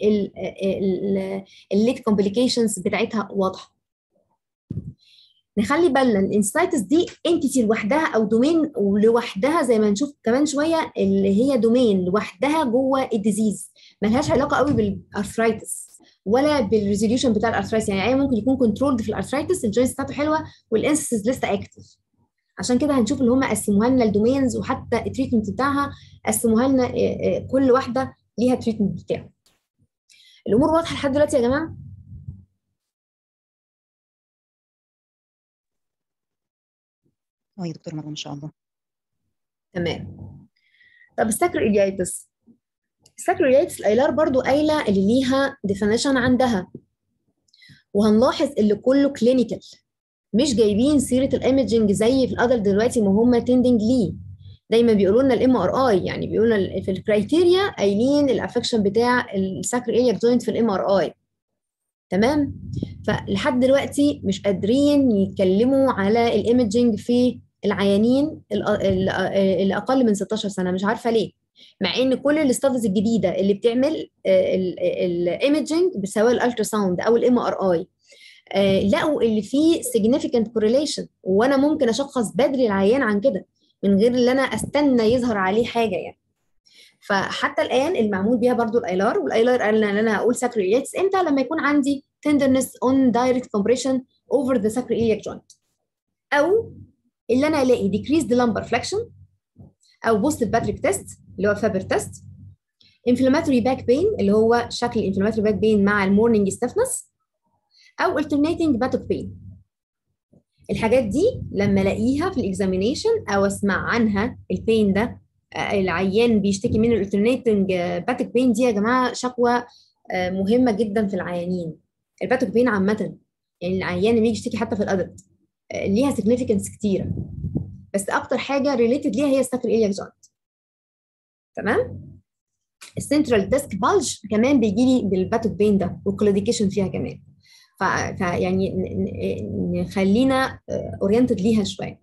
الليت كومبليكيشنز بتاعتها واضحه نخلي بالنا الانسايتس دي انتيتي لوحدها او دومين لوحدها زي ما هنشوف كمان شويه اللي هي دومين لوحدها جوه الديزيز ملهاش علاقه قوي بالارثرايتس ولا بالريزوليوشن بتاع الارثرايتس يعني ممكن يكون كنترولد في الارثرايتس الجوينتس بتاعته حلوه والانسس لسه اكتف عشان كده هنشوف اللي هم قسموها لنا الدومينز وحتى التريتمنت بتاعها قسموها لنا كل واحده ليها تريتمنت بتاعه الامور واضحه لحد دلوقتي يا جماعه اه يا دكتور مريم ان شاء الله تمام طب الساكرويليتس الساكرويليتس الايلار برضو قايله اللي ليها ديفينيشن عندها وهنلاحظ اللي كله كلينيكال مش جايبين سيره الايمجنج زي في الادلت دلوقتي ما هم تندنج ليه دايما بيقولوا لنا الام ار اي يعني بيقولوا لنا في الكرايتيريا قايلين الافكشن بتاع الساكرويليك جوينت في الام ار اي تمام فلحد دلوقتي مش قادرين يتكلموا على الايمجنج في العيانين اللي اقل من 16 سنه مش عارفه ليه مع ان كل الاستاديز الجديده اللي بتعمل الايمجنج سواء الالترا ساوند او الام ار اي لقوا اللي فيه significant correlation وانا ممكن اشخص بدري العيان عن كده من غير ان انا استنى يظهر عليه حاجه يعني فحتى الان المعمول بيها برضو الايلار والايلار قال ان انا هقول ساكرويليتس امتى لما يكون عندي tenderness on direct compression over the sacroiliac joint او اللي انا الاقي decreased lumbar flexion او positive Patrick test اللي هو فابر تيست inflammatory back pain اللي هو شكل inflammatory back pain مع المورنينج stiffness او alternating back pain الحاجات دي لما الاقيها في الاكزامينيشن او اسمع عنها البين ده العيان بيشتكي من الالترنيتنج باتيك بين دي يا جماعه شكوى مهمه جدا في العيانين الباتيك بين عامه يعني العيان اللي بيجي يشتكي حتى في الادلت ليها سيجنيفيكانس كتيره بس اكتر حاجه ريليتد ليها هي الساكر ايلياك جوينت تمام السنترال ديسك بالج كمان بيجي لي بالباتيك بين ده والكلوديكيشن فيها كمان فيعني نخلينا اورينتد ليها شويه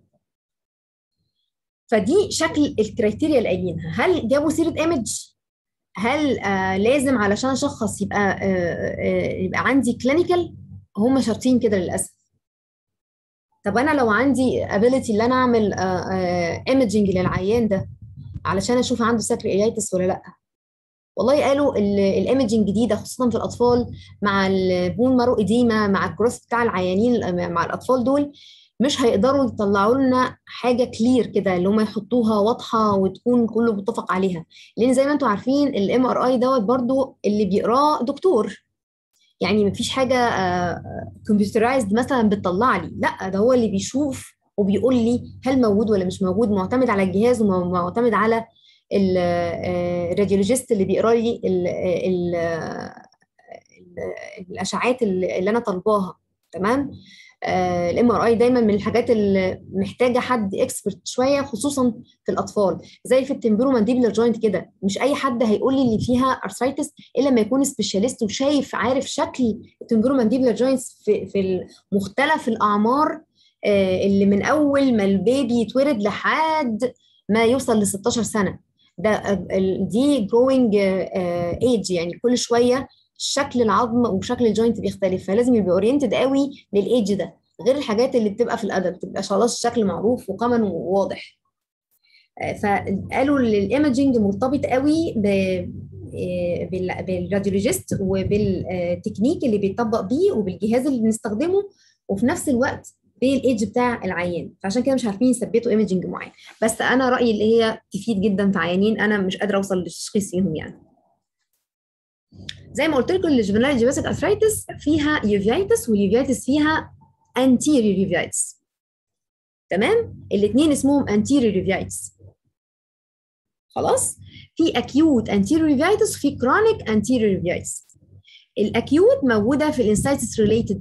فدي شكل الكريتيريا اللي قايلينها هل جابوا سيره ايمج هل آه لازم علشان اشخص يبقى آه آه يبقى عندي كلينيكال هم شرطين كده للاسف طب انا لو عندي ability ان انا اعمل ايمجنج للعيان ده علشان اشوف عنده ساكريايتس ولا لا والله قالوا الايمجنج جديده خصوصا في الاطفال مع البون مارو اديما مع الجروث بتاع العيانين مع الاطفال دول مش هيقدروا يطلعوا لنا حاجه كلير كده اللي هم يحطوها واضحه وتكون كله متفق عليها لان زي ما انتم عارفين الام ار اي دوت برضو اللي بيقراه دكتور يعني مفيش حاجه كمبيوترايزد مثلا بتطلع لي لا ده هو اللي بيشوف وبيقول لي هل موجود ولا مش موجود معتمد على الجهاز ومعتمد على الراديولوجيست اللي بيقرا لي ال ال الاشعاعات اللي انا طالباها تمام الام ار اي دايما من الحاجات اللي محتاجه حد اكسبرت شويه خصوصا في الاطفال زي في التمبرو مانديبلر جوينت كده مش اي حد هيقول لي اللي فيها ارثرايتس الا لما يكون سبيشاليست وشايف عارف شكل التمبرو مانديبلر جوينتس في في مختلف الاعمار اللي من اول ما البيبي يتولد لحد ما يوصل ل 16 سنه ده دي جروينج ايج يعني كل شويه شكل العظم وشكل الجوينت بيختلف فلازم يبقى اورينتد قوي للايدج ده غير الحاجات اللي بتبقى في الادلت بتبقى خلاص الشكل معروف وكمان وواضح فقالوا الايمجنج مرتبط قوي ب بالراديولوجيست وبالتكنيك اللي بيطبق بيه وبالجهاز اللي بنستخدمه وفي نفس الوقت بالايدج بتاع العيان فعشان كده مش عارفين يثبتوا ايمجنج معين بس انا رايي اللي هي تفيد جدا في عيانين انا مش قادره اوصل للتشخيص فيهم يعني زي ما قلت لكم الجفنال جيباسيك ارثرايتس فيها يوفيتس واليوفيتس فيها anterior يوفيتس تمام الاثنين اسمهم anterior يوفيتس خلاص في acute anterior uveitis وفي chronic anterior uveitis الاكيوت موجوده في الانسايتس ريليتد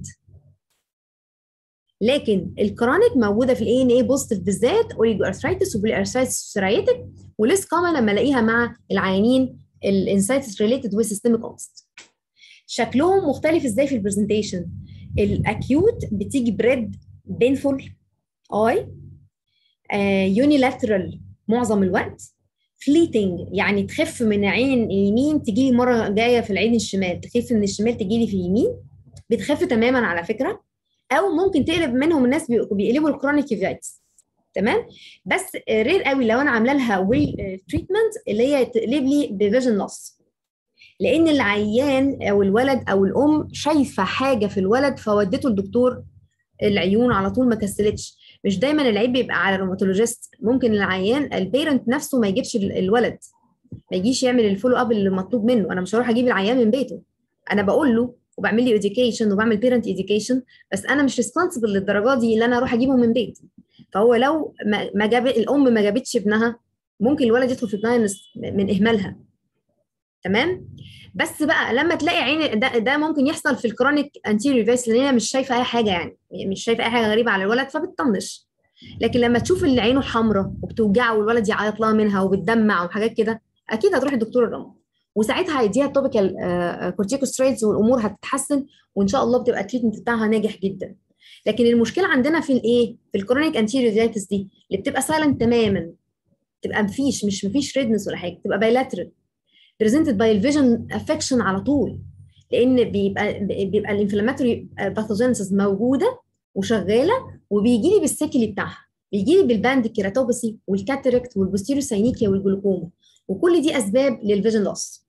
لكن الكرونيك موجوده في الاي ان اي بوزيتيف بالذات اوريجو ارثرايتس وبالارثرايتس سيرايتك وليس كومن لما الاقيها مع العيانين الانسايتس ريليتد وسيستميك اوست شكلهم مختلف ازاي في البرزنتيشن الاكيوت بتيجي بريد بينفول اي يونيلاترال معظم الوقت فليتنج يعني تخف من عين اليمين تجي لي مره جايه في العين الشمال تخف من الشمال تجي لي في اليمين بتخف تماما على فكره او ممكن تقلب منهم الناس بيقلبوا الكرونيك يوفيتس تمام بس رير قوي لو انا عامله لها ويل تريتمنت اللي هي تقلب لي بفيجن لوس لان العيان او الولد او الام شايفه حاجه في الولد فودته لدكتور العيون على طول ما كسلتش مش دايما العيب بيبقى على الروماتولوجيست ممكن العيان البيرنت نفسه ما يجيبش الولد ما يجيش يعمل الفولو اب اللي مطلوب منه انا مش هروح اجيب العيان من بيته انا بقول له وبعمل لي education وبعمل بيرنت education بس انا مش ريسبونسبل للدرجه دي اللي انا اروح اجيبه من بيتي فهو لو ما جاب الام ما جابتش ابنها ممكن الولد يدخل في بلاينس من اهمالها تمام بس بقى لما تلاقي عين ده, ده ممكن يحصل في الكرونيك انتيريور فيس لان هي مش شايفه اي حاجه يعني مش شايفه اي حاجه غريبه على الولد فبتطنش لكن لما تشوف اللي عينه حمراء وبتوجعه والولد يعيط لها منها وبتدمع وحاجات كده اكيد هتروح لدكتور الرمد وساعتها هيديها توبيكال كورتيكوسترويدز والامور هتتحسن وان شاء الله بتبقى التريتمنت بتاعها ناجح جدا لكن المشكله عندنا في الايه في الكرونيك انتيريور دي اللي بتبقى سايلنت تماما تبقى مفيش مش مفيش ريدنس ولا حاجه تبقى بايلاترال بريزنتد باي الفيجن افكشن على طول لان بيبقى بيبقى الانفلاماتوري باثوجينيسيس موجوده وشغاله وبيجي لي بالسيكلي بتاعها بيجي لي بالباند الكيراتوباسي والكاتريكت والبوستيريو ساينيكيا والجلوكوما وكل دي اسباب للفيجن لوس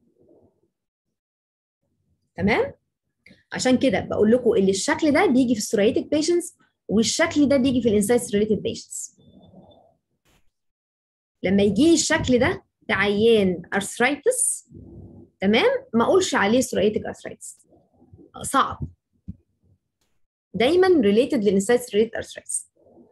تمام عشان كده بقول لكم ان الشكل ده بيجي في السوريتك بيشنتس والشكل ده بيجي في الانسايتس ريليتد بيشنتس لما يجي لي الشكل ده ده عيان ارثرايتس تمام ما اقولش عليه سوريتك ارثرايتس صعب دايما ريليتد للانسايتس ريليتد ارثرايتس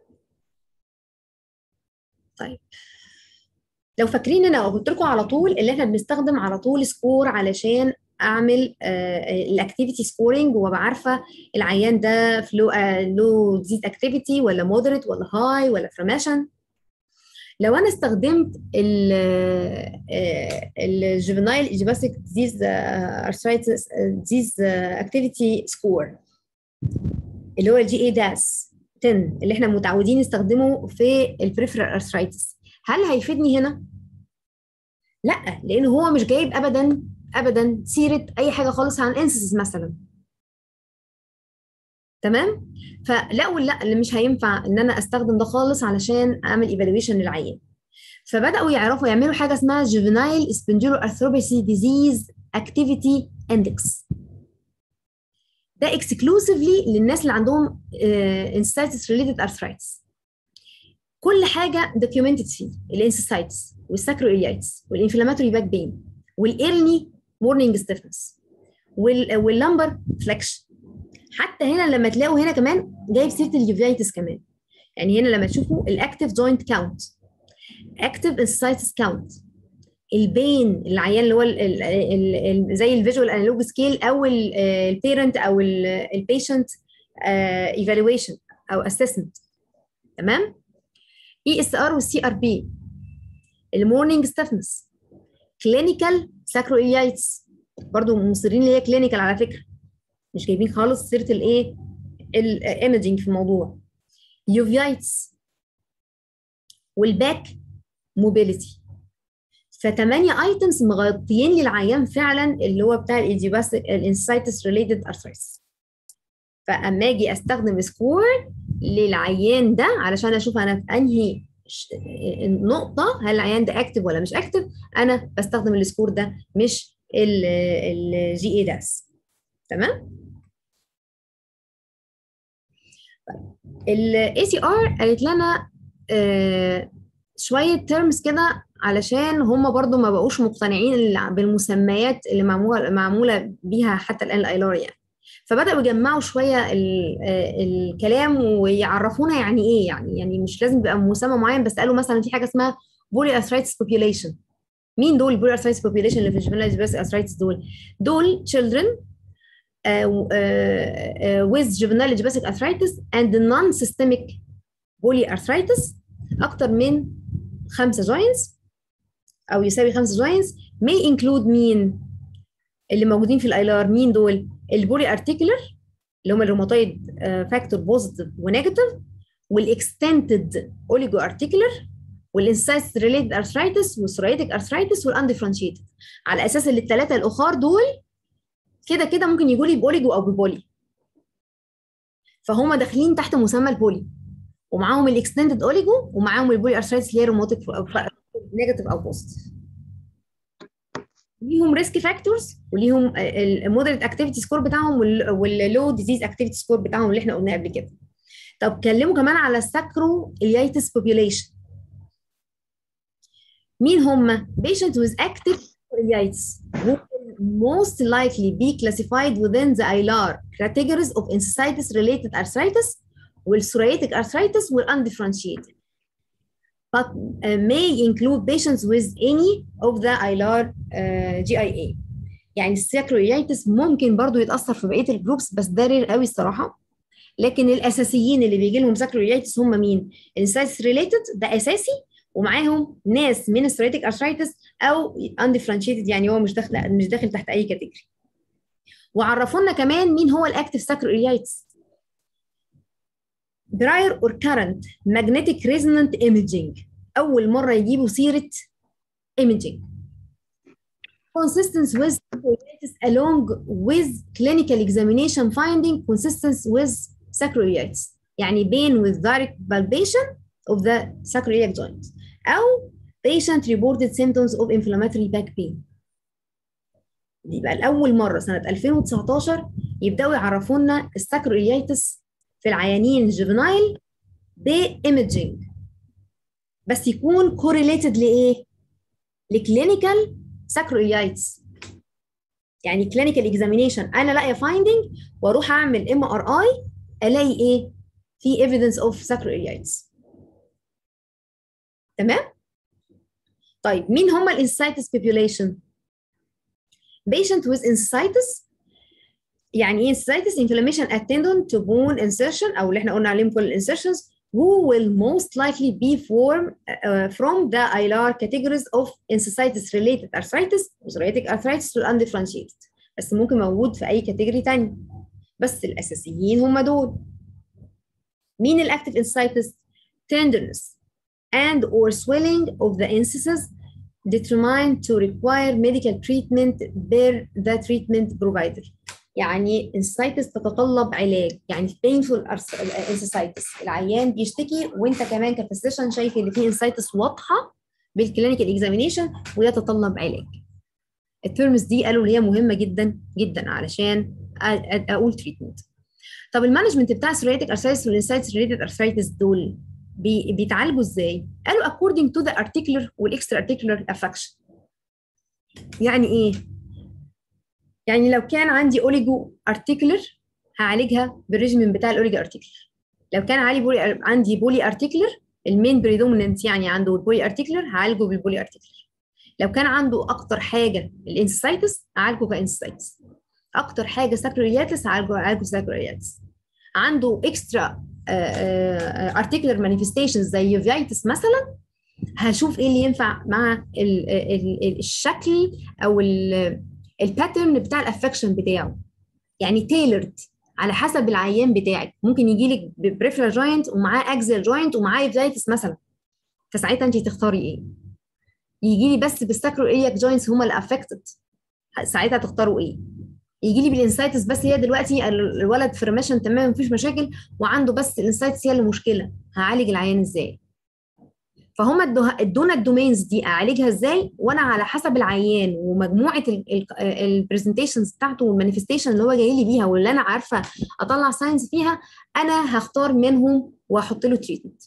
طيب لو فاكرين انا قلت لكم على طول اللي احنا بنستخدم على طول سكور علشان اعمل الاكتيفيتي سكورنج وابقى عارفه العيان ده فلو لو ديزيز اكتيفيتي ولا مودريت ولا هاي ولا فرماشن لو انا استخدمت الجوفينايل ايجيباسيك ديزيز ارثرايتس ديزيز اكتيفيتي سكور اللي هو الجي اي داس 10 اللي احنا متعودين نستخدمه في البريفرال ارثرايتس هل هيفيدني هنا؟ لا لان هو مش جايب ابدا ابدا سيره اي حاجه خالص عن انسيس مثلا تمام فلقوا لا اللي مش هينفع ان انا استخدم ده خالص علشان اعمل ايفالويشن للعيان فبداوا يعرفوا يعملوا حاجه اسمها juvenile spondyloarthropathy disease activity index ده exclusively للناس اللي عندهم انسايتس ريليتد arthritis كل حاجه documented فيه الانسايتس والساكرويلايتس والانفلاماتوري باك بين والايرلي مورنينج ستيفنس واللمبر فليكشن حتى هنا لما تلاقوا هنا كمان جايب سيره اليوفيتس كمان يعني هنا لما تشوفوا الاكتيف جوينت كاونت اكتيف انسايتس كاونت البين العيان اللي هو ال ال ال ال زي الفيجوال انالوج سكيل او البيرنت او البيشنت ايفالويشن او اسسمنت تمام اي اس ار والسي ار بي المورنينج ستيفنس كلينيكال ساكرويلايتس برضو مصرين اللي هي كلينيكال على فكره مش جايبين خالص سيره الايه الايمجنج في الموضوع يوفيايتس والباك موبيليتي فثمانية ايتمز مغطيين لي العيان فعلا اللي هو بتاع الايديوباس الانسايتس ريليتد ارثرايتس فاما اجي استخدم سكور للعيان ده علشان اشوف انا في انهي نقطه هل العيان ده اكتف ولا مش اكتف انا بستخدم السكور ده مش الجي اي داس تمام الاي سي ار قالت لنا آه شويه ترمز كده علشان هم برضو ما بقوش مقتنعين بالمسميات اللي معموله معموله بيها حتى الان الايلار يعني فبداوا يجمعوا شويه الكلام ويعرفونا يعني ايه يعني يعني مش لازم يبقى مسمى معين بس قالوا مثلا في حاجه اسمها بولي ارثرايتس بوبيوليشن مين دول البولي ارثرايتس بوبيوليشن اللي في الجيفنايل بس ارثرايتس دول دول children uh, uh, with juvenile idiopathic arthritis and non-systemic polyarthritis أكتر من خمسة joints أو يساوي خمسة joints may include مين اللي موجودين في الايلار مين دول البولي ارتيكولر اللي هم الروماتويد فاكتور بوزيتيف ونيجاتيف والاكستنتد اوليجو ارتيكولر والانسايتس ريليتد ارثرايتس والسورايتك ارثرايتس والانديفرنشيتد على اساس ان الثلاثه الاخر دول كده كده ممكن يجوا لي باوليجو او ببولي فهم داخلين تحت مسمى البولي ومعاهم الاكستندد اوليجو ومعاهم البولي ارثرايتس اللي هي روماتيك نيجاتيف او بوزيتيف ليهم ريسك فاكتورز وليهم المودريت اكتيفيتي سكور بتاعهم واللو ديزيز اكتيفيتي سكور بتاعهم اللي احنا قلناه قبل كده طب اتكلموا كمان على الساكرو اليايتس بوبيوليشن مين هم patient with active ileitis who will most likely be classified within the ILAR categories of encephalitis related arthritis والpsoriatic arthritis والundifferentiated but uh, may include patients with any of the ILAR uh, GIA يعني الساكرويلايتس ممكن برضو يتاثر في بقيه الجروبس بس ده رير قوي الصراحه لكن الاساسيين اللي بيجي لهم ساكرويلايتس هم مين؟ الانسايتس ريليتد ده اساسي ومعاهم ناس من السوريتك ارثرايتس او اندفرنشيتد يعني هو مش داخل مش داخل تحت اي كاتيجوري وعرفونا كمان مين هو الاكتف ساكرويلايتس prior or current magnetic resonant imaging اول مره يجيبوا سيره imaging consistent with along with clinical examination finding consistent with sacroiliitis يعني بين with direct palpation of the sacroiliac joint أو patient reported symptoms of inflammatory back pain يبقى لأول مرة سنة 2019 يبدأوا يعرفوا لنا الساكروإليتس في العيانين الجوفنايل بإيمجينج بس يكون correlated لإيه؟ لكلينيكال ساكروإليتس يعني كلينيكال اكزامينيشن انا لاقيه فايندنج واروح اعمل ام ار اي الاقي ايه؟ في ايفيدنس اوف ساكروإليتس تمام؟ طيب مين هم الانسايتس population؟ patient with encephalitis يعني ايه encephalitis inflammation attendant to bone insertion او اللي احنا قلنا عليهم كل الانسرشنز who will most likely be form, uh, from the ILR categories of encephalitis related arthritis psoriatic arthritis undifferentiated بس ممكن موجود في اي كاتيجوري تاني بس الاساسيين هم دول مين الاكتف encephalitis tenderness and or swelling of the incisors determined to require medical treatment by the treatment provider يعني انسايتس تتطلب علاج يعني painful انسايتس العيان بيشتكي وانت كمان كفيزيشن شايف ان في انسايتس واضحه بالكلينيكال اكزامينيشن وده تتطلب علاج الترمز دي قالوا اللي هي مهمه جدا جدا علشان اقول تريتمنت طب المانجمنت بتاع السورياتيك ارثرايتس والانسايتس ريليتد ارثرايتس دول بي بيتعالجوا ازاي؟ قالوا according to the articular والاكسترا articular affection يعني ايه؟ يعني لو كان عندي اوليجو ارتيكولر هعالجها بالريجيمين بتاع الاوليجو ارتيكولر لو كان عندي بولي عندي بولي ارتيكولر المين بريدوميننت يعني عنده البولي ارتيكولر هعالجه بالبولي ارتيكولر لو كان عنده اكتر حاجه الانسايتس هعالجه كانسايتس اكتر حاجه ساكرولياتس هعالجه هعالجه ساكرولياتس عنده اكسترا ارتيكولر مانيفستيشنز زي يوفيتس مثلا هشوف ايه اللي ينفع مع ال ال الشكل او الباترن بتاع الافكشن بتاعه يعني تailored على حسب العيان بتاعك ممكن يجي لك بريفرال جوينت ومعاه اكزل جوينت ومعاه يوفيتس مثلا فساعتها انت تختاري ايه يجي لي بس بالساكرو اياك جوينتس هما اللي افكتد ساعتها تختاروا ايه يجي لي بالانسايتس بس هي دلوقتي الولد في ريميشن تمام مفيش مشاكل وعنده بس الانسايتس هي اللي مشكله هعالج العيان ازاي فهم ادونا الدومينز دي اعالجها ازاي وانا على حسب العيان ومجموعه البرزنتيشنز بتاعته والمانيفستيشن اللي هو جاي لي بيها واللي انا عارفه اطلع ساينس فيها انا هختار منهم واحط له تريتمنت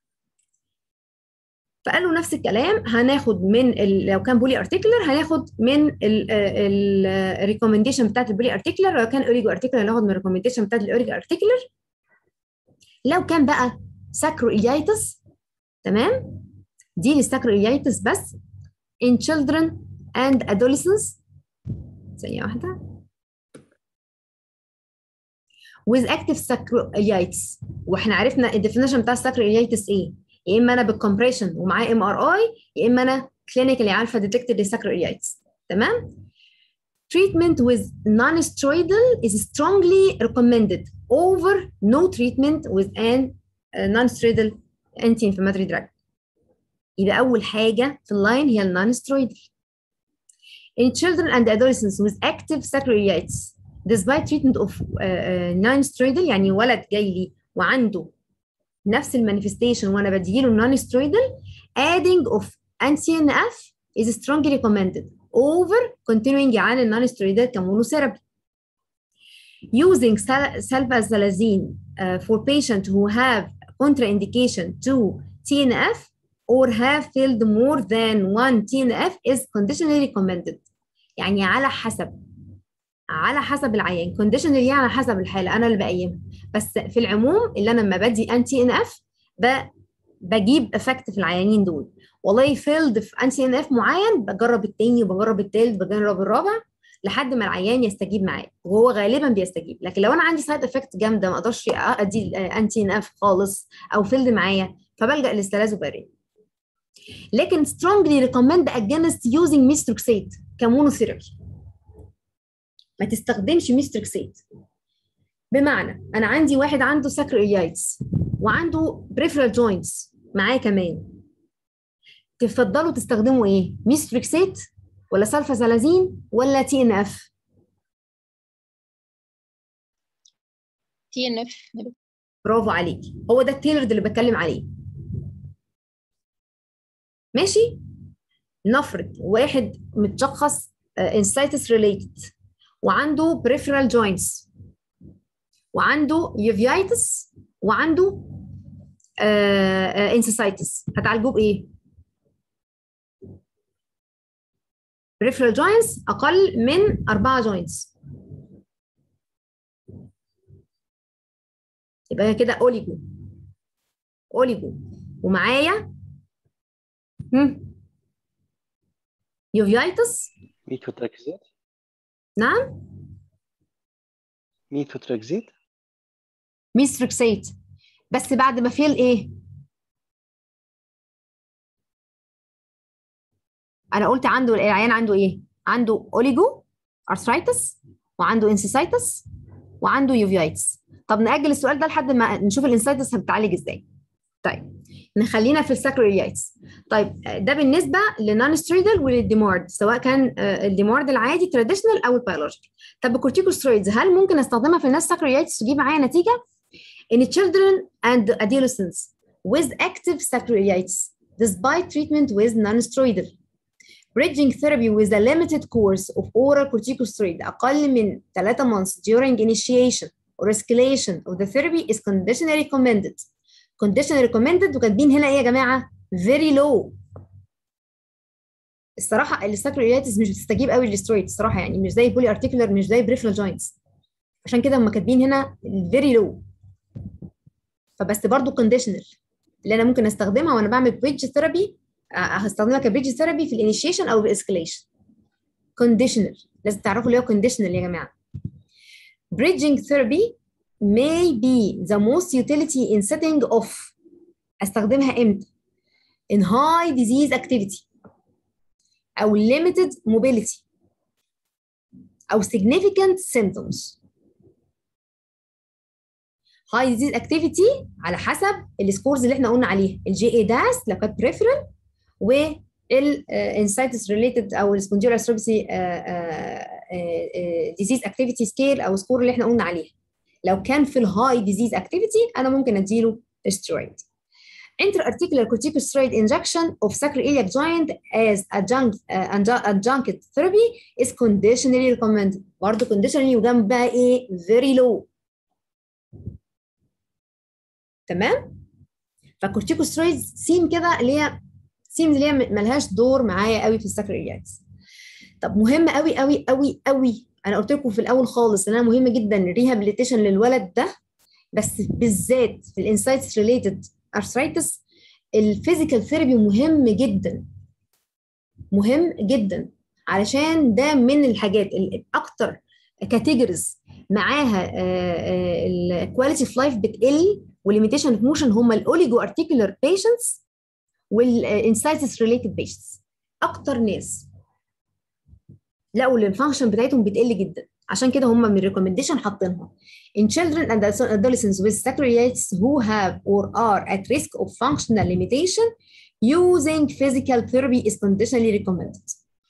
فقالوا نفس الكلام هناخد من لو كان بولي ارتيكولر هناخد من الريكومنديشن بتاعت البولي ارتيكولر لو كان اوريجو ارتيكولر هناخد من الريكومنديشن بتاعت الاوريجو ارتيكولر لو كان بقى ساكرو ايايتس تمام دي للساكرويايتس بس in children and adolescents ثانية واحدة with active sacroiliitis واحنا عرفنا الديفينيشن بتاع الساكرويايتس ايه يا اما انا بالكمبريشن ومعاه ام ار اي يا اما انا كلينيكالي عارفه ديتكتد الساكرويايتس تمام treatment with non-steroidal is strongly recommended over no treatment with an uh, non-steroidal anti-inflammatory drug يبقى أول حاجة في اللاين هي النون سترويدال In children and adolescents with active sacroiliitis despite treatment of uh, uh, non-steroidal يعني ولد جاي لي وعنده نفس المانيفستيشن وانا بديله نون سترويدال adding of anti-NF is strongly recommended over continuing عن النون سترويدال كمونوثيرابي using sulfasalazine uh, for patients who have contraindication to TNF or have failed more than one TNF is conditionally recommended يعني على حسب على حسب العيان conditionally على حسب الحالة أنا اللي بقيمها بس في العموم اللي أنا لما بدي أنتي إن إف بجيب افكت في العيانين دول والله فيلد في انتي ان اف معين بجرب التاني وبجرب التالت بجرب الرابع لحد ما العيان يستجيب معايا وهو غالبا بيستجيب لكن لو انا عندي سايد افكت جامده ما اقدرش ادي انتي ان اف خالص او فيلد معايا فبلجا للسلازوبارين لكن strongly recommend against using ميستروكسيت كمونوثيرابي ما تستخدمش ميستروكسيت بمعنى انا عندي واحد عنده ساكرويايتس وعنده بريفرال جوينتس معاه كمان تفضلوا تستخدموا ايه ميستروكسيت ولا سلفازالازين ولا تي ان اف تي ان اف برافو عليكي هو ده التيلرد اللي بتكلم عليه ماشي نفرض واحد متشخص انسايتس ريليتد وعنده peripheral joints وعنده يوفيايتس وعنده انسيسايتس هتعالجوه بايه؟ peripheral joints اقل من أربعة joints يبقى كده اوليجو اوليجو ومعايا هم يوفيايتس ميثوتركزيت نعم ميثوتركزيت ميستريكسيت بس بعد ما فيل ايه انا قلت عنده العيان عنده ايه عنده اوليجو ارثرايتس وعنده انسيسايتس وعنده يوفيايتس طب نأجل السؤال ده لحد ما نشوف الانسايتس هتتعالج ازاي طيب نخلينا في الساكرويلايتس طيب ده بالنسبه للنون سترويدال وللديمارد سواء كان الديمارد العادي تراديشنال او البيولوجيكال طب الكورتيكوسترويدز هل ممكن استخدمها في الناس ساكرويلايتس تجيب معايا نتيجه in children and adolescents with active sacroiliitis despite treatment with non-steroidal bridging therapy with a limited course of oral corticosteroid أقل من 3 months during initiation or escalation of the therapy is conditionally recommended conditionally recommended وكاتبين هنا ايه يا جماعه very low الصراحه الساكرويلايتس مش بتستجيب قوي للسترويد الصراحه يعني مش زي بولي ارتيكولار مش زي بريفرال جوينتس عشان كده هم كاتبين هنا very low فبس برضو كونديشنال اللي انا ممكن استخدمها وانا بعمل بريدج ثيرابي هستخدمها كبريدج ثيرابي في الانيشيشن او الاسكليشن كونديشنال لازم تعرفوا اللي هو كونديشنال يا جماعه bridging therapy may be the most utility in setting of استخدمها امتى in high disease activity او limited mobility او significant symptoms high disease activity على حسب السكورز اللي احنا قلنا عليها الجي اي داس لو كانت بريفرال والانسايتس ريليتد او السبونجيولا ستروبسي ديزيز اكتيفيتي سكيل او سكور اللي احنا قلنا عليها لو كان في الهاي ديزيز اكتيفيتي انا ممكن اديله سترويد intra-articular corticosteroid injection of sacroiliac joint as adjunct uh, adjunct therapy is conditionally recommended برضه conditionally وجنب بقى ايه very low تمام فالكورتيكوسترويد سيم كده اللي هي سيم اللي هي ملهاش دور معايا قوي في الساكرويلياتس طب مهم قوي قوي قوي قوي انا قلت لكم في الاول خالص انها مهمه جدا الريهابيليتيشن للولد ده بس بالذات في الانسايتس ريليتد ارثرايتس الفيزيكال ثيرابي مهم جدا مهم جدا علشان ده من الحاجات الاكتر كاتيجوريز معاها الكواليتي اوف لايف بتقل والليميتيشن اوف موشن هم الاوليجو ارتيكولار بيشنتس والانسايتس ريليتد بيشنتس اكتر ناس لقوا الفانكشن بتاعتهم بتقل جدا عشان كده هم من الريكومنديشن حاطينها in children and adolescents with sacroiliitis who have or are at risk of functional limitation using physical therapy is conditionally recommended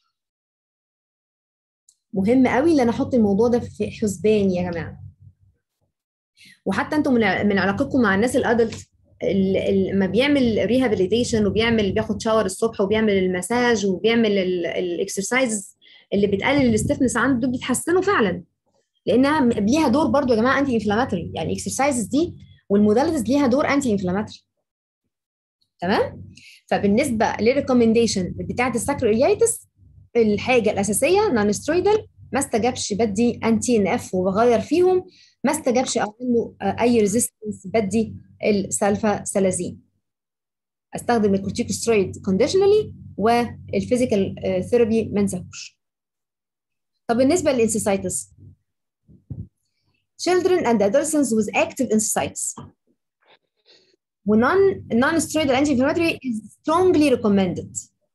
مهم قوي ان انا احط الموضوع ده في حسباني يا جماعه وحتى انتم من من علاقتكم مع الناس الادلت لما بيعمل ريهابيليتيشن وبيعمل بياخد شاور الصبح وبيعمل المساج وبيعمل الاكسرسايز اللي بتقلل الستفنس عنده دول بيتحسنوا فعلا لانها ليها دور برضو يا جماعه انتي انفلاماتوري يعني الاكسرسايزز دي والموداليتيز ليها دور انتي انفلاماتوري تمام فبالنسبه للريكومنديشن بتاعه الساكرويليتس الحاجه الاساسيه نون سترويدال ما استجابش بدي انتي ان اف وبغير فيهم ما استجابش اعمل له اي ريزيستنس بدي السلفا سلازين استخدم الكورتيكوسترويد كونديشنالي والفيزيكال ثيرابي ما انساهوش طب بالنسبه للانسيسايتس children and adolescents with active encephalitis non non-steroidal anti-inflammatory is strongly recommended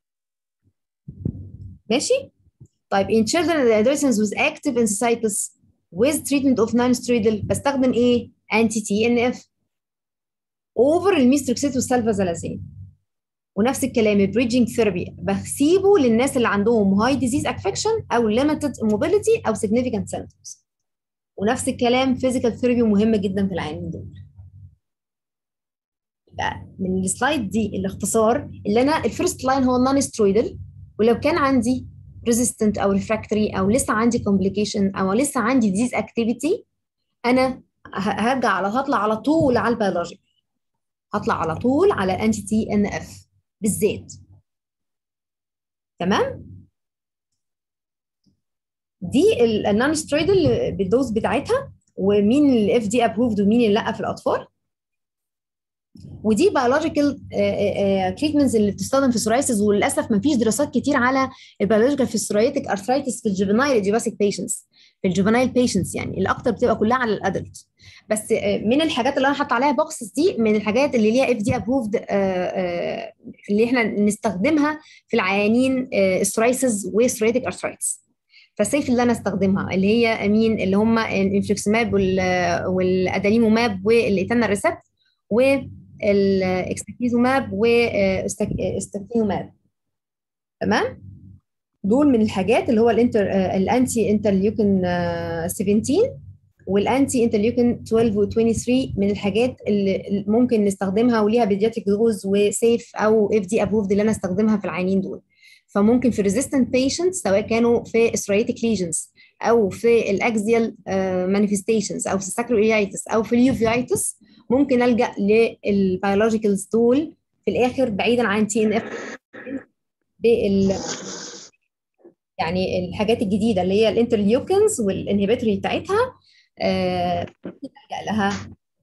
ماشي طيب in children and adolescents with active encephalitis with treatment of non-steroidal بستخدم ايه anti TNF over الميستروكسيت والسلفازالازين ونفس الكلام البريدجنج ثيرابي بسيبه للناس اللي عندهم هاي ديزيز افكشن او ليميتد موبيليتي او significant symptoms ونفس الكلام فيزيكال ثيرابي مهمه جدا في العيانين دول من السلايد دي الاختصار اللي انا الفيرست لاين هو النون سترويدال ولو كان عندي ريزيستنت او ريفراكتوري او لسه عندي كومبليكيشن او لسه عندي ديزيز اكتيفيتي انا هرجع على هطلع على طول على البيولوجيك هطلع على طول على انتي تي ان اف بالذات تمام دي النون سترويدال بالدوز بتاعتها ومين الاف دي ابروفد ومين اللي لا في الاطفال ودي بيولوجيكال تريتمنتس اللي بتستخدم في السورايسيس وللاسف ما فيش دراسات كتير على البيولوجيكال في السورايتك ارثرايتس في الجوفينايل ايديوباثيك بيشنتس في الجوفينايل بيشنتس يعني الاكتر بتبقى كلها على الادلت بس من الحاجات اللي انا حاطه عليها بوكسز دي من الحاجات اللي ليها اف دي ابروفد اللي احنا نستخدمها في العيانين السورايسيس والسورايتك ارثرايتس فالسيف اللي انا استخدمها اللي هي مين اللي هم الانفلوكسماب والاداليموماب والايتانا ريسبت و الاكستاكيزوماب واستاكينوماب تمام دول من الحاجات اللي هو الانتر الانتي انترليوكين 17 والانتي انترليوكين 12 و 23 من الحاجات اللي ممكن نستخدمها وليها بيدياتريك دوز وسيف او اف دي ابروفد اللي انا استخدمها في العيانين دول فممكن في resistant patients سواء كانوا في psoriatic lesions او في الاكزيال مانيفستيشنز او في الساكرويلايتس او في اليوفيايتس ممكن الجا للبيولوجيكالز دول في الاخر بعيدا عن تي ان اف بال يعني الحاجات الجديده اللي هي الانترليوكنز والانهبيتوري بتاعتها آه نلجا لها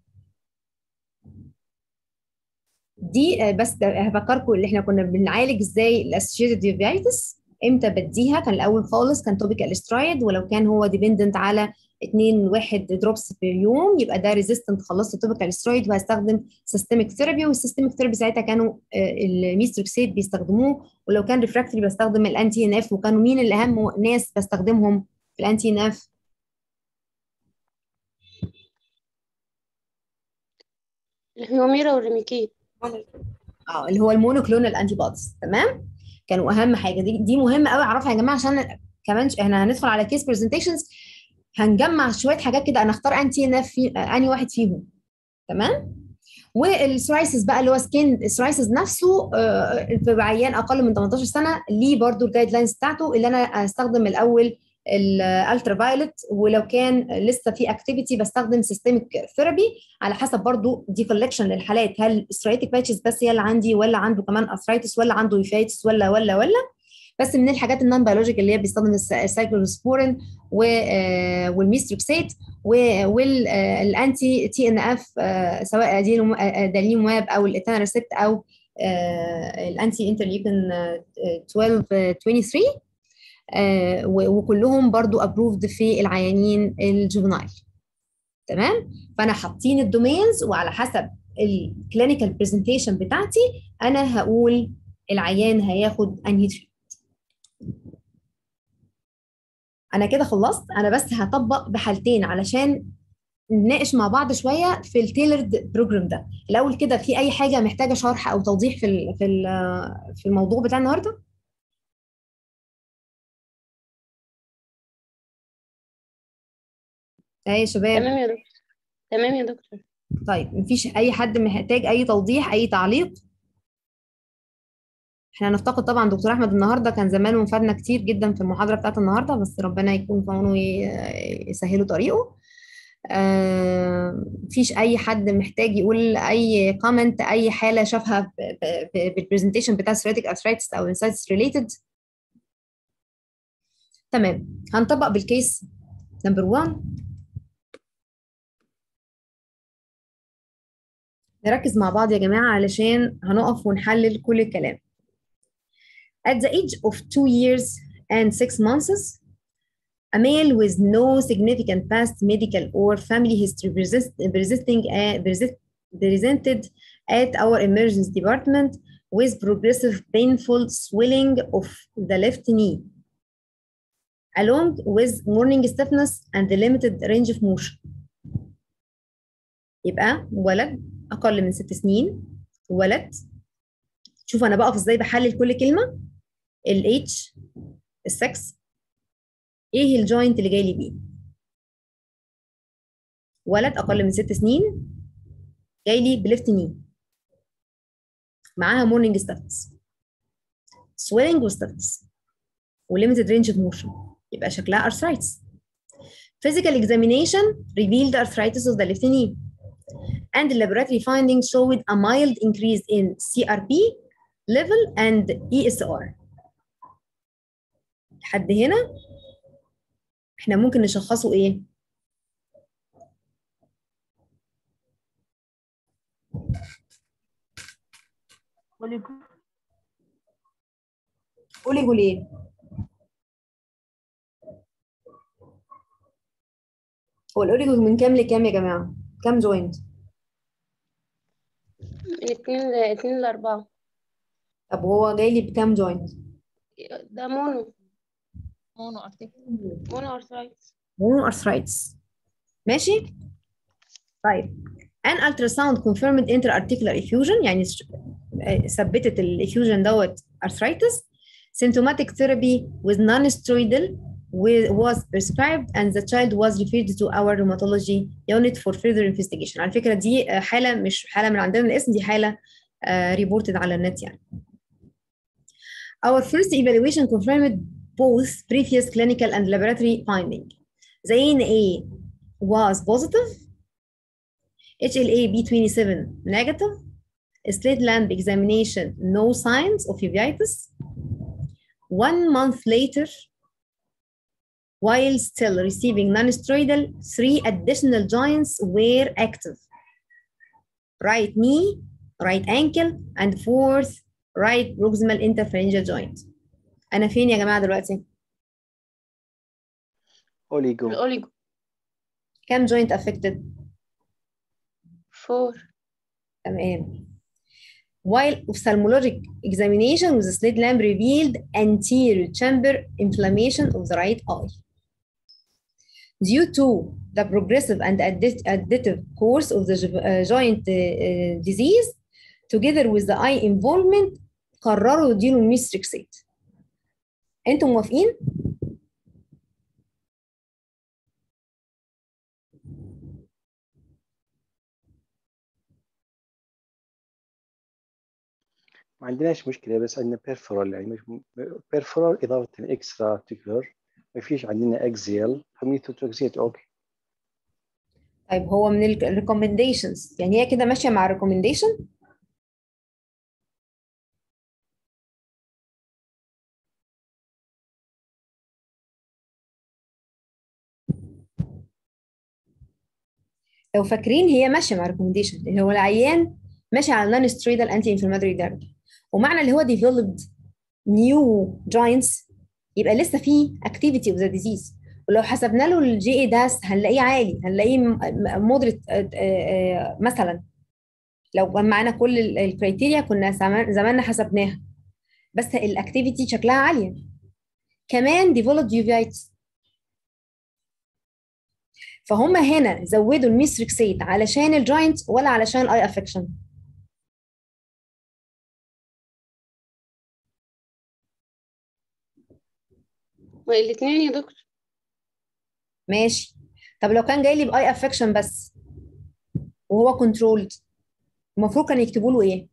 دي آه بس هفكركم اللي احنا كنا بنعالج ازاي الاسوشيتد يوفيايتس امتى بديها كان الاول خالص كان توبيكال استرايد ولو كان هو ديبندنت على 2 1 دروبس في اليوم يبقى ده ريزيستنت خلصت التوبيكال استرايد وهستخدم سيستميك ثيرابي والسيستميك ثيرابي ساعتها كانوا الميستروكسيد بيستخدموه ولو كان ريفراكتوري بستخدم الانتي ان اف وكانوا مين اللي اهم ناس بستخدمهم في الانتي ان اف الهيوميرا والريميكين اه اللي هو المونوكلونال انتي بوديز تمام كانوا اهم حاجه دي دي مهمه قوي اعرفها يا جماعه عشان كمان احنا هندخل على كيس برزنتيشنز هنجمع شويه حاجات كده انا اختار انتي ان اف في اني واحد فيهم تمام والسرايسز بقى اللي هو سكين سرايسز نفسه في عيان اقل من 18 سنه ليه برضو الجايد لاينز بتاعته اللي انا استخدم الاول الالترا فايلت ولو كان لسه في اكتيفيتي بستخدم سيستميك ثيرابي على حسب برضو دي كولكشن للحالات هل ستريتيك باتشز بس هي اللي عندي ولا عنده كمان ارثرايتس ولا عنده يفايتس ولا ولا ولا بس من الحاجات النون بيولوجيك اللي هي بيستخدم السايكلوسبورين والميستروكسيت والانتي تي ان اف سواء داليمواب او الاتانرسبت او الانتي انترليوكين 12 23 وكلهم برضو ابروفد في العيانين الجوفنايل تمام فانا حاطين الدومينز وعلى حسب الكلينيكال برزنتيشن بتاعتي انا هقول العيان هياخد انهي تريتمنت انا كده خلصت انا بس هطبق بحالتين علشان نناقش مع بعض شويه في التيلرد بروجرام ده الاول كده في اي حاجه محتاجه شرح او توضيح في ال في ال في الموضوع بتاع النهارده ايه يا شباب تمام يا دكتور تمام يا دكتور طيب مفيش اي حد محتاج اي توضيح اي تعليق احنا هنفتقد طبعا دكتور احمد النهارده كان زمانه مفادنا كتير جدا في المحاضره بتاعت النهارده بس ربنا يكون في عونه ويسهله طريقه آه مفيش اي حد محتاج يقول اي كومنت اي حاله شافها بالبرزنتيشن بتاع سيريتك ارثرايتس او انسايتس ريليتد تمام هنطبق بالكيس نمبر 1 نركز مع بعض يا جماعه علشان هنقف ونحلل كل الكلام At the age of two years and six months, a male with no significant past medical or family history persist, persisting, uh, persist, presented at our emergency department with progressive painful swelling of the left knee, along with morning stiffness and the limited range of motion. يبقى ولد أقل من ست سنين ولد شوف أنا بقف إزاي بحلل كل كلمة الاتش السكس ايه الجوينت اللي جاي لي بيه ولد اقل من ست سنين جاي لي بليفت ني معاها مورنينج ستافنس سويلنج وستافنس وليميتد رينج اوف موشن يبقى شكلها arthritis physical examination revealed arthritis of the left knee and the laboratory findings showed a mild increase in CRP level and ESR لحد هنا احنا ممكن نشخصه ايه قولي قولي ايه هو الاوريجو من كام لكام يا جماعه كام جوينت من اتنين ل اتنين لأربعة طب هو جاي لي بكام جوينت ده مونو مونو ارتيك مونو أرثرايتس مونو ارثرايتس ماشي طيب an ultrasound confirmed intra-articular effusion يعني ش- آه، ثبتت الافيوجن دوت arthritis symptomatic therapy with non-steroidal wi- was prescribed and the child was referred to our rheumatology unit for further investigation على فكرة دي آه، حالة مش حالة من عندنا الاسم دي حالة ريبورتد على النت يعني Our first evaluation confirmed both previous clinical and laboratory finding. The ANA was positive, HLA B27 negative, slit lamp examination, no signs of uveitis. One month later, while still receiving non-steroidal, three additional joints were active. Right knee, right ankle, and fourth right proximal interphalangeal joint. أنا فين يا جماعة دلوقتي؟ اوليجو الأوليجو كام joint affected؟ فور تمام. While ophthalmologic examination with the slit lamp revealed anterior chamber inflammation of the right eye. Due to the progressive and addit- additive course of the jo- uh, joint uh, uh, disease, together with the eye involvement, قرروا يديله الميستريكسيت. انتم موافقين؟ ما عندناش مشكله بس عندنا بيرفورال يعني مش بيرفورال اضافه اكسترا ارتيكولر ما فيش عندنا اكزيال فميثوتوكسيت اوكي طيب هو من الريكومنديشنز يعني هي كده ماشيه مع الريكومنديشن لو فاكرين هي ماشيه مع الريكومنديشن اللي هو العيان ماشي على نون سترويدال انتي انفلاماتوري ثيرابي ومعنى اللي هو ديفلوبد نيو جوينتس يبقى لسه في اكتيفيتي اوف ذا ديزيز ولو حسبنا له الجي اي داس هنلاقيه عالي هنلاقيه مودريت مثلا لو معانا كل الكريتيريا كنا زمان زماننا حسبناها بس الاكتيفيتي شكلها عاليه كمان ديفلوبد يوفيتس فهم هنا زودوا الميستريكسيت علشان الجوينت ولا علشان الاي افكشن الاثنين يا دكتور ماشي طب لو كان جاي لي باي افكشن بس وهو كنترولد المفروض كان يكتبوا له ايه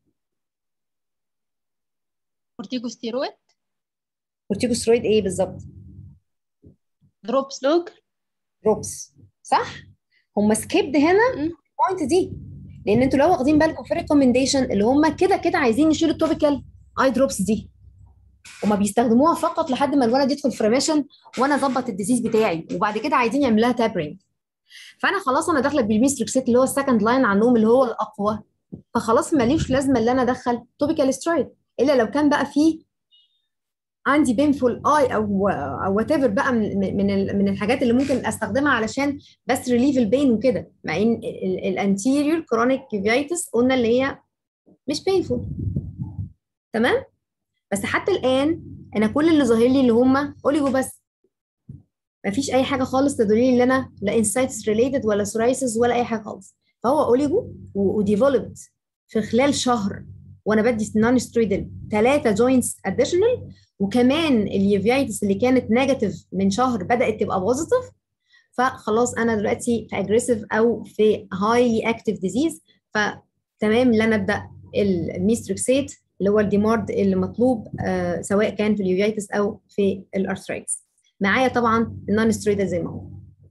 كورتيكوستيرويد كورتيكوسترويد ايه بالظبط دروبس لوك دروبس صح هم سكيبد هنا مم. البوينت دي لان انتوا لو واخدين بالكم في الريكومنديشن اللي هم كده كده عايزين يشيلوا التوبيكال اي دروبس دي هما بيستخدموها فقط لحد ما الولد يدخل في ريميشن وانا اظبط الديزيز بتاعي وبعد كده عايزين يعمل لها تابرينج فانا خلاص انا داخله بالميستريكسيت اللي هو السكند لاين عنهم اللي هو الاقوى فخلاص ماليش لازمه ان انا ادخل توبيكال سترويد الا لو كان بقى فيه عندي بينفول اي او او وات ايفر بقى من من ال- من الحاجات اللي ممكن استخدمها علشان بس ريليف البين وكده مع ان الانتيريور كرونيك يوفيتس قلنا اللي هي مش بينفول تمام بس حتى الان انا كل اللي ظاهر لي اللي هم اوليجو بس مفيش اي حاجه خالص تدل لي ان انا لا انسايتس ريليتد ولا سورايسيس ولا اي حاجه خالص فهو اوليجو وديفلوبد في خلال شهر وانا بدي نون سترويدال ثلاثه جوينتس اديشنال وكمان اليوفيتس اللي كانت نيجاتيف من شهر بدات تبقى بوزيتيف فخلاص انا دلوقتي في اجريسيف او في هايلي اكتيف ديزيز فتمام ان انا ابدا الميستريكسيت اللي هو الديمارد اللي مطلوب آه سواء كان في اليوفيتس او في الارثرايتس معايا طبعا النون سترويدال زي ما هو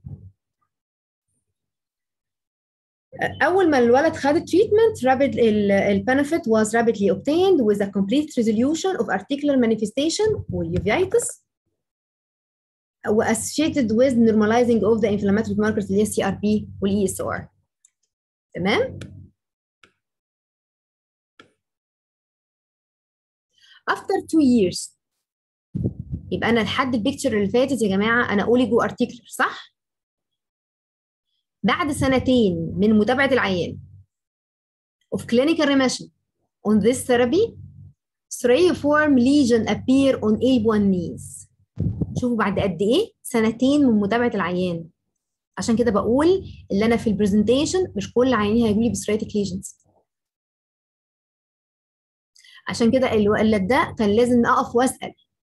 اول ما الولد خد التريتمنت rapid البنفيت was rapidly obtained with a complete resolution of articular manifestation واليوفيتس associated with normalizing of the inflammatory markers اللي هي السي ار بي والاي اس ار تمام after two years يبقى انا لحد البيكتشر اللي فاتت يا جماعه انا اوليجو ارتيكلر صح بعد سنتين من متابعه العيان of clinical remission on this therapy striaform lesion appear on A1 knees شوفوا بعد قد ايه سنتين من متابعه العيان عشان كده بقول اللي انا في البرزنتيشن مش كل عيانين هيجوا لي بسوريتك ليجنز عشان كده الولد ده كان لازم اقف واسال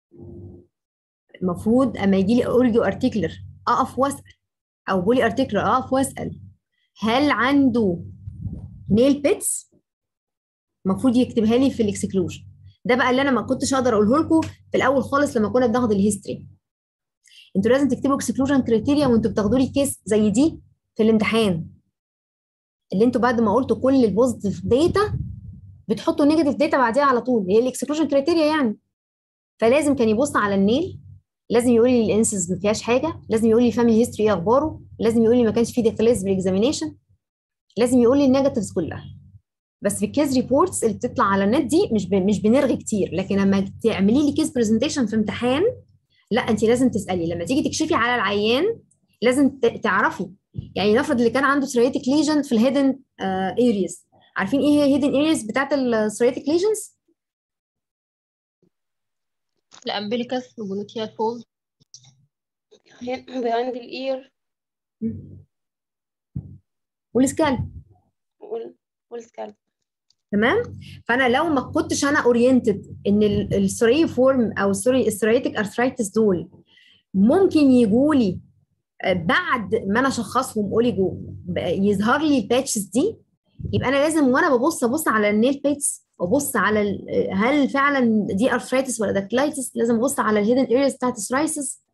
المفروض اما يجي لي اورجيو ارتيكلر اقف واسال او بولي ارتيكلر اقف واسال هل عنده نيل بيتس المفروض يكتبها لي في الاكسكلوجن ده بقى اللي انا ما كنتش اقدر اقوله لكم في الاول خالص لما كنا بناخد الهيستوري انتوا لازم تكتبوا اكسكلوجن كريتيريا وانتوا بتاخدوا لي كيس زي دي في الامتحان اللي انتوا بعد ما قلتوا كل البوزيتيف داتا بتحطوا نيجاتيف داتا بعديها على طول هي الاكسكلوجن كريتيريا يعني فلازم كان يبص على النيل لازم يقول لي الانسز ما فيهاش حاجه لازم يقول لي فاميلي هيستوري ايه اخباره لازم يقول لي ما كانش فيه ديتيلز بالاكزامينيشن لازم يقول لي النيجاتيفز كلها بس في الكيس ريبورتس اللي بتطلع على النت دي مش ب... مش بنرغي كتير لكن لما تعملي لي كيس برزنتيشن في امتحان لا انت لازم تسالي لما تيجي تكشفي على العيان لازم ت... تعرفي يعني نفرض اللي كان عنده سرياتيك ليجن في الهيدن ارياز عارفين ايه هي هيدن ارياز بتاعت السرياتيك ليجنز الامبليكس وجلوتيال فولد behind الاير والسكالب والسكالب تمام فانا لو ما كنتش انا اورينتد ان السوري فورم او سوري السوريتك ارثرايتس دول ممكن يجوا لي بعد ما انا اشخصهم اوليجو يظهر لي الباتشز دي يبقى انا لازم وانا ببص ابص على النيل بيتس وابص على هل فعلا دي ارثرايتس ولا داكتلايتس لازم ابص على الهيدن ارياز بتاعت السرايسس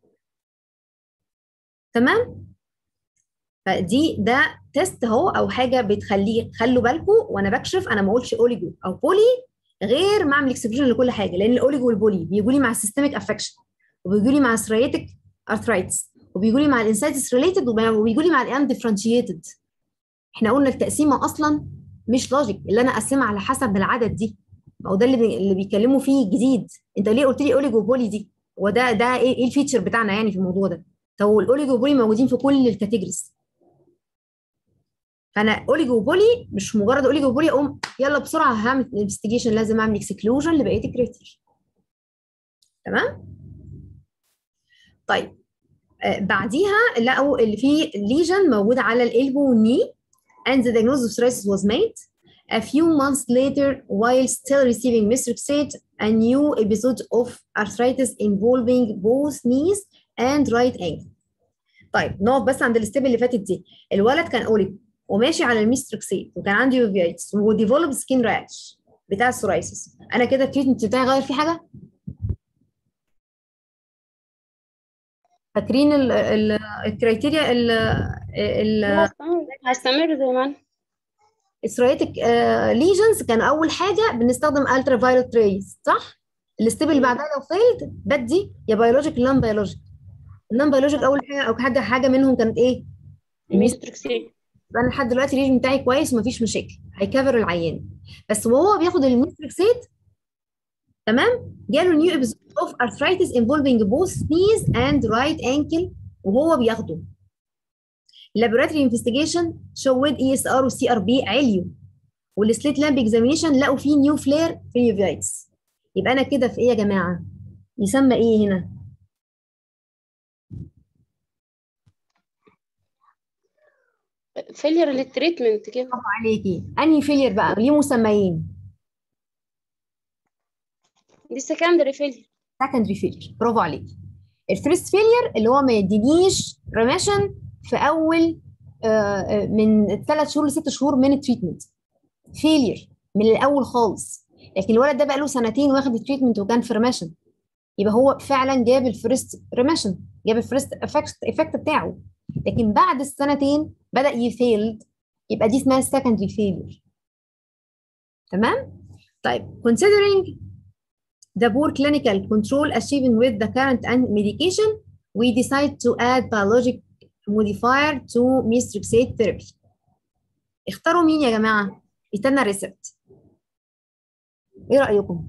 تمام فدي ده تيست اهو او حاجه بتخليه خلوا بالكم وانا بكشف انا ما اقولش اوليجو او بولي غير ما اعمل اكسبشن لكل حاجه لان الاوليجو والبولي بيجوا لي مع السيستميك افكشن وبيجوا لي مع السرياتيك ارثرايتس وبيجوا لي مع الانسايتس ريليتد وبيجوا لي مع الان ديفرنشيتد احنا قلنا التقسيمه اصلا مش لوجيك اللي انا اقسمها على حسب العدد دي ما هو ده اللي بي... اللي بيتكلموا فيه جديد انت ليه قلت لي اوليجو وبولي دي وده ده ايه, إيه الفيتشر بتاعنا يعني في الموضوع ده طب الاوليجو وبولي موجودين في كل الكاتيجوريز فانا اوليجو وبولي مش مجرد اوليجو وبولي اقوم يلا بسرعه هعمل انفستيجيشن لازم اعمل اكسكلوجن لبقيه الكريتير تمام طيب آه بعديها لقوا اللي في ليجن موجود على الالبو والني and the diagnosis of psoriasis was made a few months later while still receiving methotrexate a new episode of arthritis involving both knees and right ankle طيب نقف بس عند الستيب اللي فاتت دي الولد كان اوليجو وماشي على الميستروكسيت وكان عندي يوفيتس وديفلوب سكين راش بتاع السورايسيس انا كده التريتمنت بتاعي غير فيه حاجه فاكرين الكرايتيريا ال هستمر زي ما انا السورايتك ليجنز كان اول حاجه بنستخدم الترا فايولت ريز صح الستيب اللي بعدها لو فيلد بدي يا بيولوجيك نون بيولوجيك النون بيولوجيك اول حاجه او حاجه حاجه منهم كانت ايه الميستروكسين انا لحد دلوقتي الريجن بتاعي كويس ومفيش مشاكل هيكفر العيان بس وهو بياخد الميستريكسيت تمام جاله نيو ابيزود اوف ارثرايتس انفولفينج بوث knees اند رايت انكل وهو بياخده اللابوراتوري انفستيجيشن شوت اي اس ار وسي ار بي عليوا والسليت لامب اكزامينيشن لقوا فيه نيو فلير في اليوفيتس يبقى انا كده في ايه يا جماعه يسمى ايه هنا فيلير للتريتمنت كده برافو عليكي انهي فيلير بقى ليه مسميين دي سكندري فيلير سكندري فيلير برافو عليكي الفيرست فيلير اللي هو ما يدينيش ريميشن في اول آه من ثلاث شهور لست شهور من التريتمنت فيلير من الاول خالص لكن الولد ده بقى له سنتين واخد التريتمنت وكان في ريميشن يبقى هو فعلا جاب الفيرست ريميشن جاب الفيرست افكت بتاعه لكن بعد السنتين بدا يفيلد يبقى دي اسمها secondary failure تمام طيب considering the poor clinical control achieving with the current medication we decide to add biologic modifier to methotrexate therapy اختاروا مين يا جماعه استنى ريسبت ايه رايكم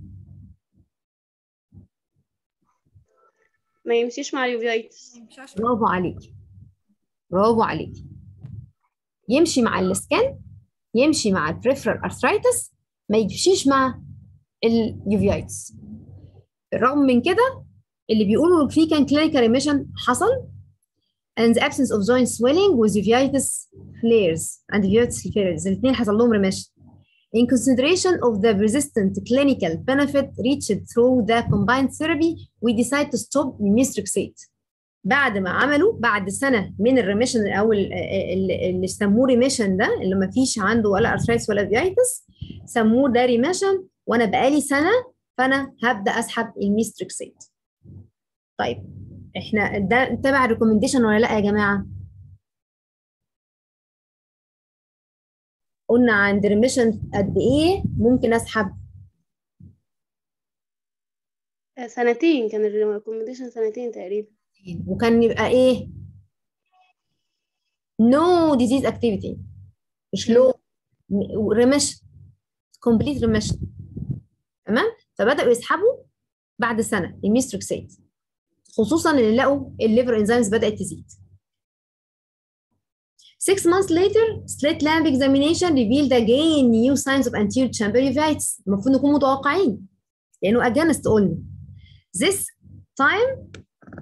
ما يمشيش مع اليوفيتس برافو عليكي برافو عليكي يمشي مع السكان يمشي مع البريفرال ارثرايتس ما يمشيش مع اليوفيتس بالرغم من كده اللي بيقولوا فيه كان كلينيكال ريميشن حصل and the absence of joint swelling with uveitis flares and uveitis flares الاثنين حصل لهم remission in consideration of the persistent clinical benefit reached through the combined therapy we decide to stop methotrexate بعد ما عملوا بعد سنه من الريميشن او ال- ال- اللي سموه ريميشن ده اللي ما فيش عنده ولا ارثرايتس ولا فيايتس سموه ده ريميشن وانا بقالي سنه فانا هبدا اسحب الميستريكسيت طيب احنا ده تبع الريكومنديشن ولا لا يا جماعه قلنا عند ريميشن قد ايه ممكن اسحب آه، سنتين كان الريكومنديشن سنتين تقريبا وكان يبقى ايه no disease activity مش low remission complete remission تمام فبداوا يسحبوا بعد سنه الميستروكسيت خصوصا اللي لقوا الليفر انزيمز بدات تزيد Six months later, slit lamp examination revealed again new signs of anterior chamber uveitis. المفروض نكون متوقعين لأنه against قلنا. This time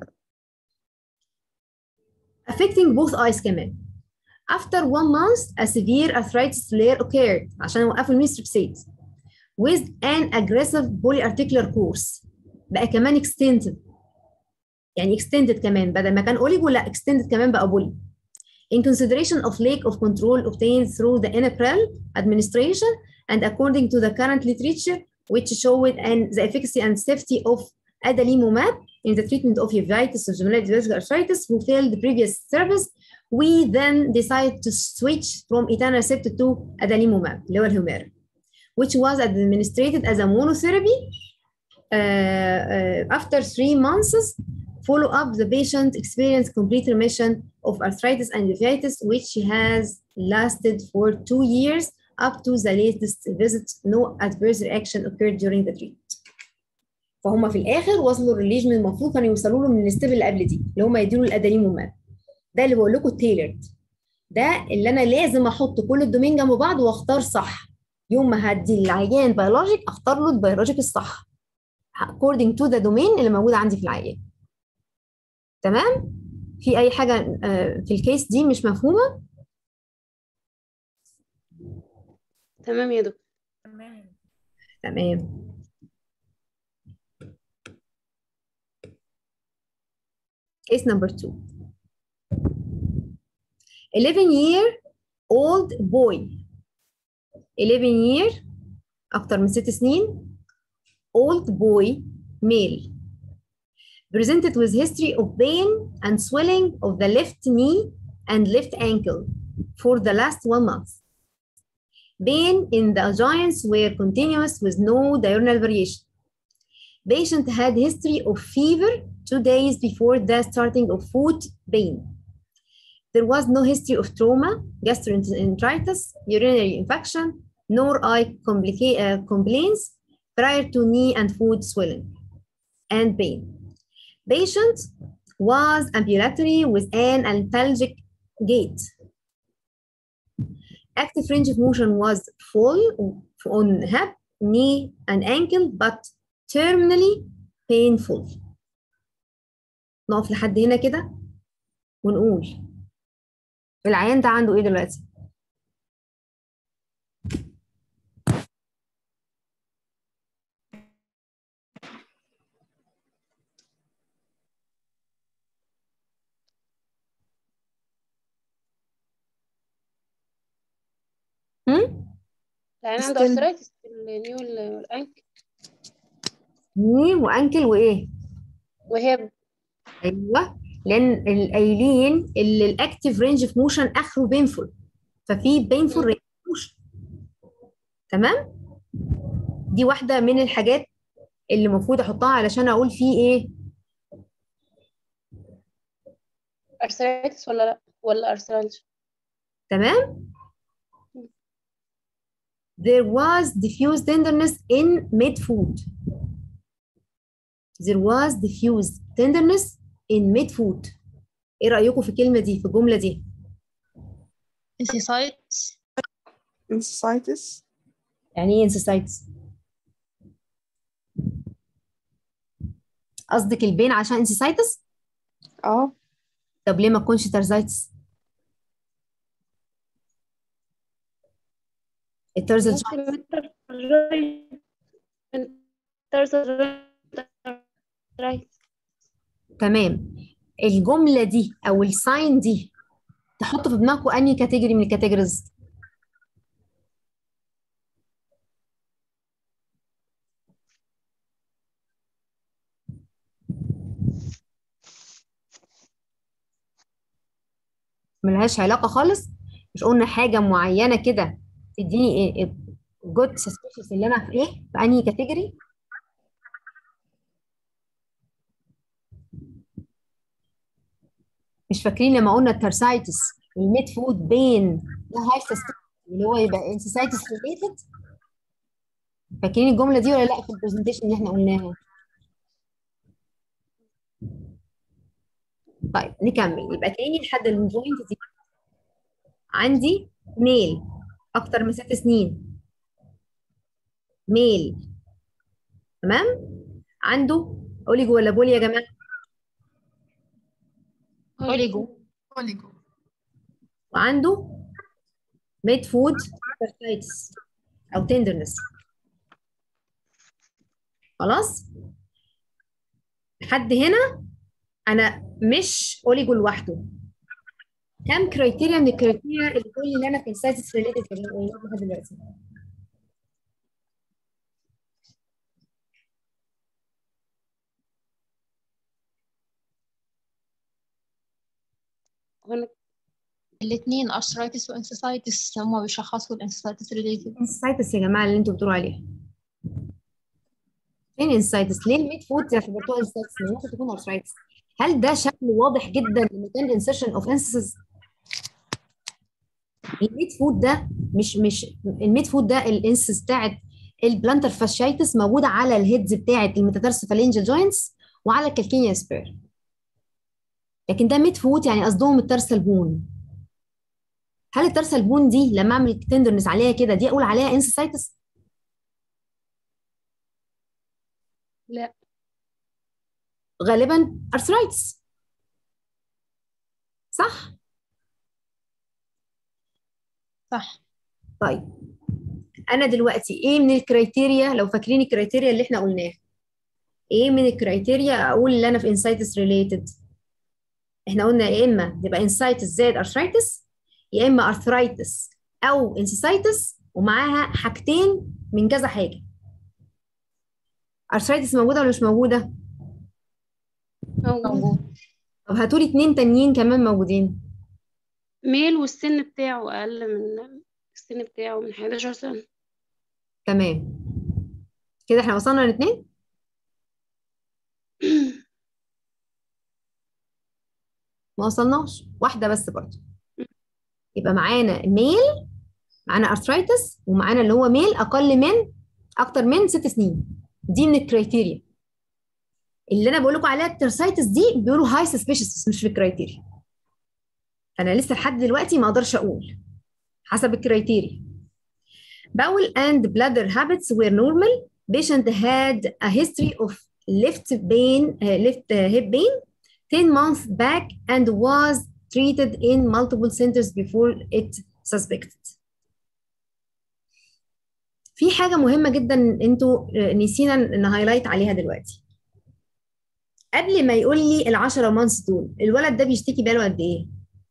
affecting both eyes كمان. After one month, a severe arthritis flare occurred عشان يوقفوا الميستريكسيت with an aggressive polyarticular course بقى كمان extended يعني extended كمان بدل ما كان اوليجو لا extended كمان بقى بولي in consideration of lack of control obtained through the Enipral administration and according to the current literature which showed and the efficacy and safety of adalimumab in the treatment of uveitis of generalized arthritis who failed the previous service we then decided to switch from etanercept to adalimumab اللي هو الهوميرا which was administered as a monotherapy uh, uh, after three months follow up the patient experienced complete remission of arthritis and uveitis which has lasted for two years up to the latest visit no adverse reaction occurred during the treatment فهم في الاخر وصلوا الريليجن المفروض كانوا يوصلوا له من الستيب اللي قبل دي اللي هم يديله الادرينوماب ده اللي بقول لكم تailored ده اللي انا لازم احط كل الدومين جنب بعض واختار صح يوم ما هدي العيان بيولوجيك اختار له البيولوجيك الصح according to the domain اللي موجود عندي في العيان تمام في اي حاجه آه، في الكيس دي مش مفهومه تمام يا دكتور تمام case number two 11 year old boy 11 year أكتر من ست سنين old boy male presented with history of pain and swelling of the left knee and left ankle for the last one month. Pain in the joints were continuous with no diurnal variation. Patient had history of fever two days before the starting of foot pain. There was no history of trauma, gastroenteritis, urinary infection, nor eye complica- uh, complaints prior to knee and foot swelling and pain. Patient was ambulatory with an antalgic gait. Active range of motion was full on hip, knee, and ankle, but terminally painful. نقف لحد هنا كده ونقول العيان ده عنده ايه دلوقتي؟ هم؟ العيان عنده Still- ارثرايتس في النيو الانك ني وانكل وايه؟ وهي ايوه لان القايلين اللي الاكتيف رينج اوف موشن اخره بينفول ففي بينفول رينج موشن تمام دي واحده من الحاجات اللي المفروض احطها علشان اقول فيه ايه ارثرايتس ولا لا ولا ارثرالجيا تمام there was diffuse tenderness in mid foot there was diffuse tenderness in mid foot ايه رايكم في الكلمه دي في الجمله دي انسيسايتس انسايتس يعني ايه انسيسايتس قصدك البين عشان انسيسايتس اه طب ليه ما تكونش ترزايتس الترزل ممكن متر رايت متر رايت تمام الجملة دي أو الساين دي تحط في دماغكم أنهي كاتيجوري من الكاتيجوريز ملهاش علاقة خالص مش قلنا حاجة معينة كده تديني ايه جود سسبيشس اللي انا في ايه في انهي كاتيجوري مش فاكرين لما قلنا الترسايتس الميد فود بين ده هاي اللي هو يبقى انسيسايتس ريليتد فاكرين الجملة دي ولا لا في البرزنتيشن اللي احنا قلناها طيب نكمل يبقى تاني لحد البوينت دي عندي ميل اكتر من ست سنين ميل تمام عنده اوليجو ولا بولي يا جماعه اوليجو Oligo. وعنده ميد فود هيباتايتس او تندرنس خلاص لحد هنا انا مش اوليجو لوحده كام كرايتيريا من الكرايتيريا اللي بتقول لي ان انا في انسايتس ريليتد لحد دلوقتي هنا الاثنين ارثرايتس وانسيسايتس هم بيشخصوا الانسيسايتس ريليتد انسايتس يا جماعه اللي انتوا بتقولوا عليها فين انسايتس ليه الميد فود اعتبرتوها انسايتس ممكن تكون ارثرايتس هل ده شكل واضح جدا لمكان انسرشن اوف انسيس الميد فود ده مش مش الميد فود ده الانسس بتاعت البلانتر فاشيتس موجوده على الهيدز بتاعت الميتاتارسوفالينجال جوينتس وعلى الكالكينيا سبير لكن ده ميد فود يعني قصدهم الترسل بون هل الترسل بون دي لما اعمل تندرنس عليها كده دي اقول عليها انسيسايتس لا غالبا ارثرايتس صح صح طيب انا دلوقتي ايه من الكرايتيريا لو فاكرين الكرايتيريا اللي احنا قلناها ايه من الكرايتيريا اقول ان انا في انسايتس ريليتد احنا قلنا يا اما تبقى انسايتس زائد ارثرايتس يا اما ارثرايتس او انسيسايتس ومعاها حاجتين من كذا حاجه ارثرايتس موجوده ولا مش موجوده موجود موجود طب هاتوا لي اتنين تانيين كمان موجودين ميل والسن بتاعه أقل من السن بتاعه من 11 سنة تمام كده احنا وصلنا لاتنين ما وصلناش واحده بس برضه يبقى معانا ميل معانا ارثرايتس ومعانا اللي هو ميل اقل من اكتر من ست سنين دي من الكرايتيريا اللي انا بقول لكم عليها الترسايتس دي بيقولوا هاي سسبيشس مش في الكرايتيريا انا لسه لحد دلوقتي ما اقدرش اقول حسب الكرايتيريا bowel and bladder habits were normal patient had a history of left pain uh, left uh, hip pain 10 months back and was treated in multiple centers before it suspected في حاجة مهمة جدا انتوا نسينا نهايلايت عليها دلوقتي قبل ما يقول لي العشرة مانس دول الولد ده بيشتكي بقاله قد ايه؟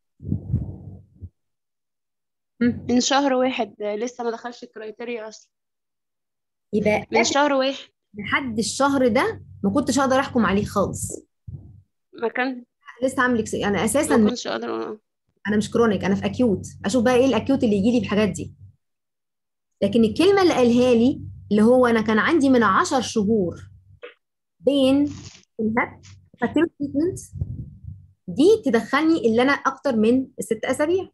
مم. من شهر واحد لسه ما دخلش الكرايتيريا أصلا يبقى من شهر واحد لحد الشهر ده ما كنتش اقدر احكم عليه خالص ما كان لسه عامل إكس- انا اساسا ما كنتش أقدر انا مش كرونيك انا في اكيوت اشوف بقى ايه الاكيوت اللي يجي لي بالحاجات دي لكن الكلمه اللي قالها لي اللي هو انا كان عندي من 10 شهور بين الهب خدت له تريتمنت دي تدخلني اللي انا اكتر من الست اسابيع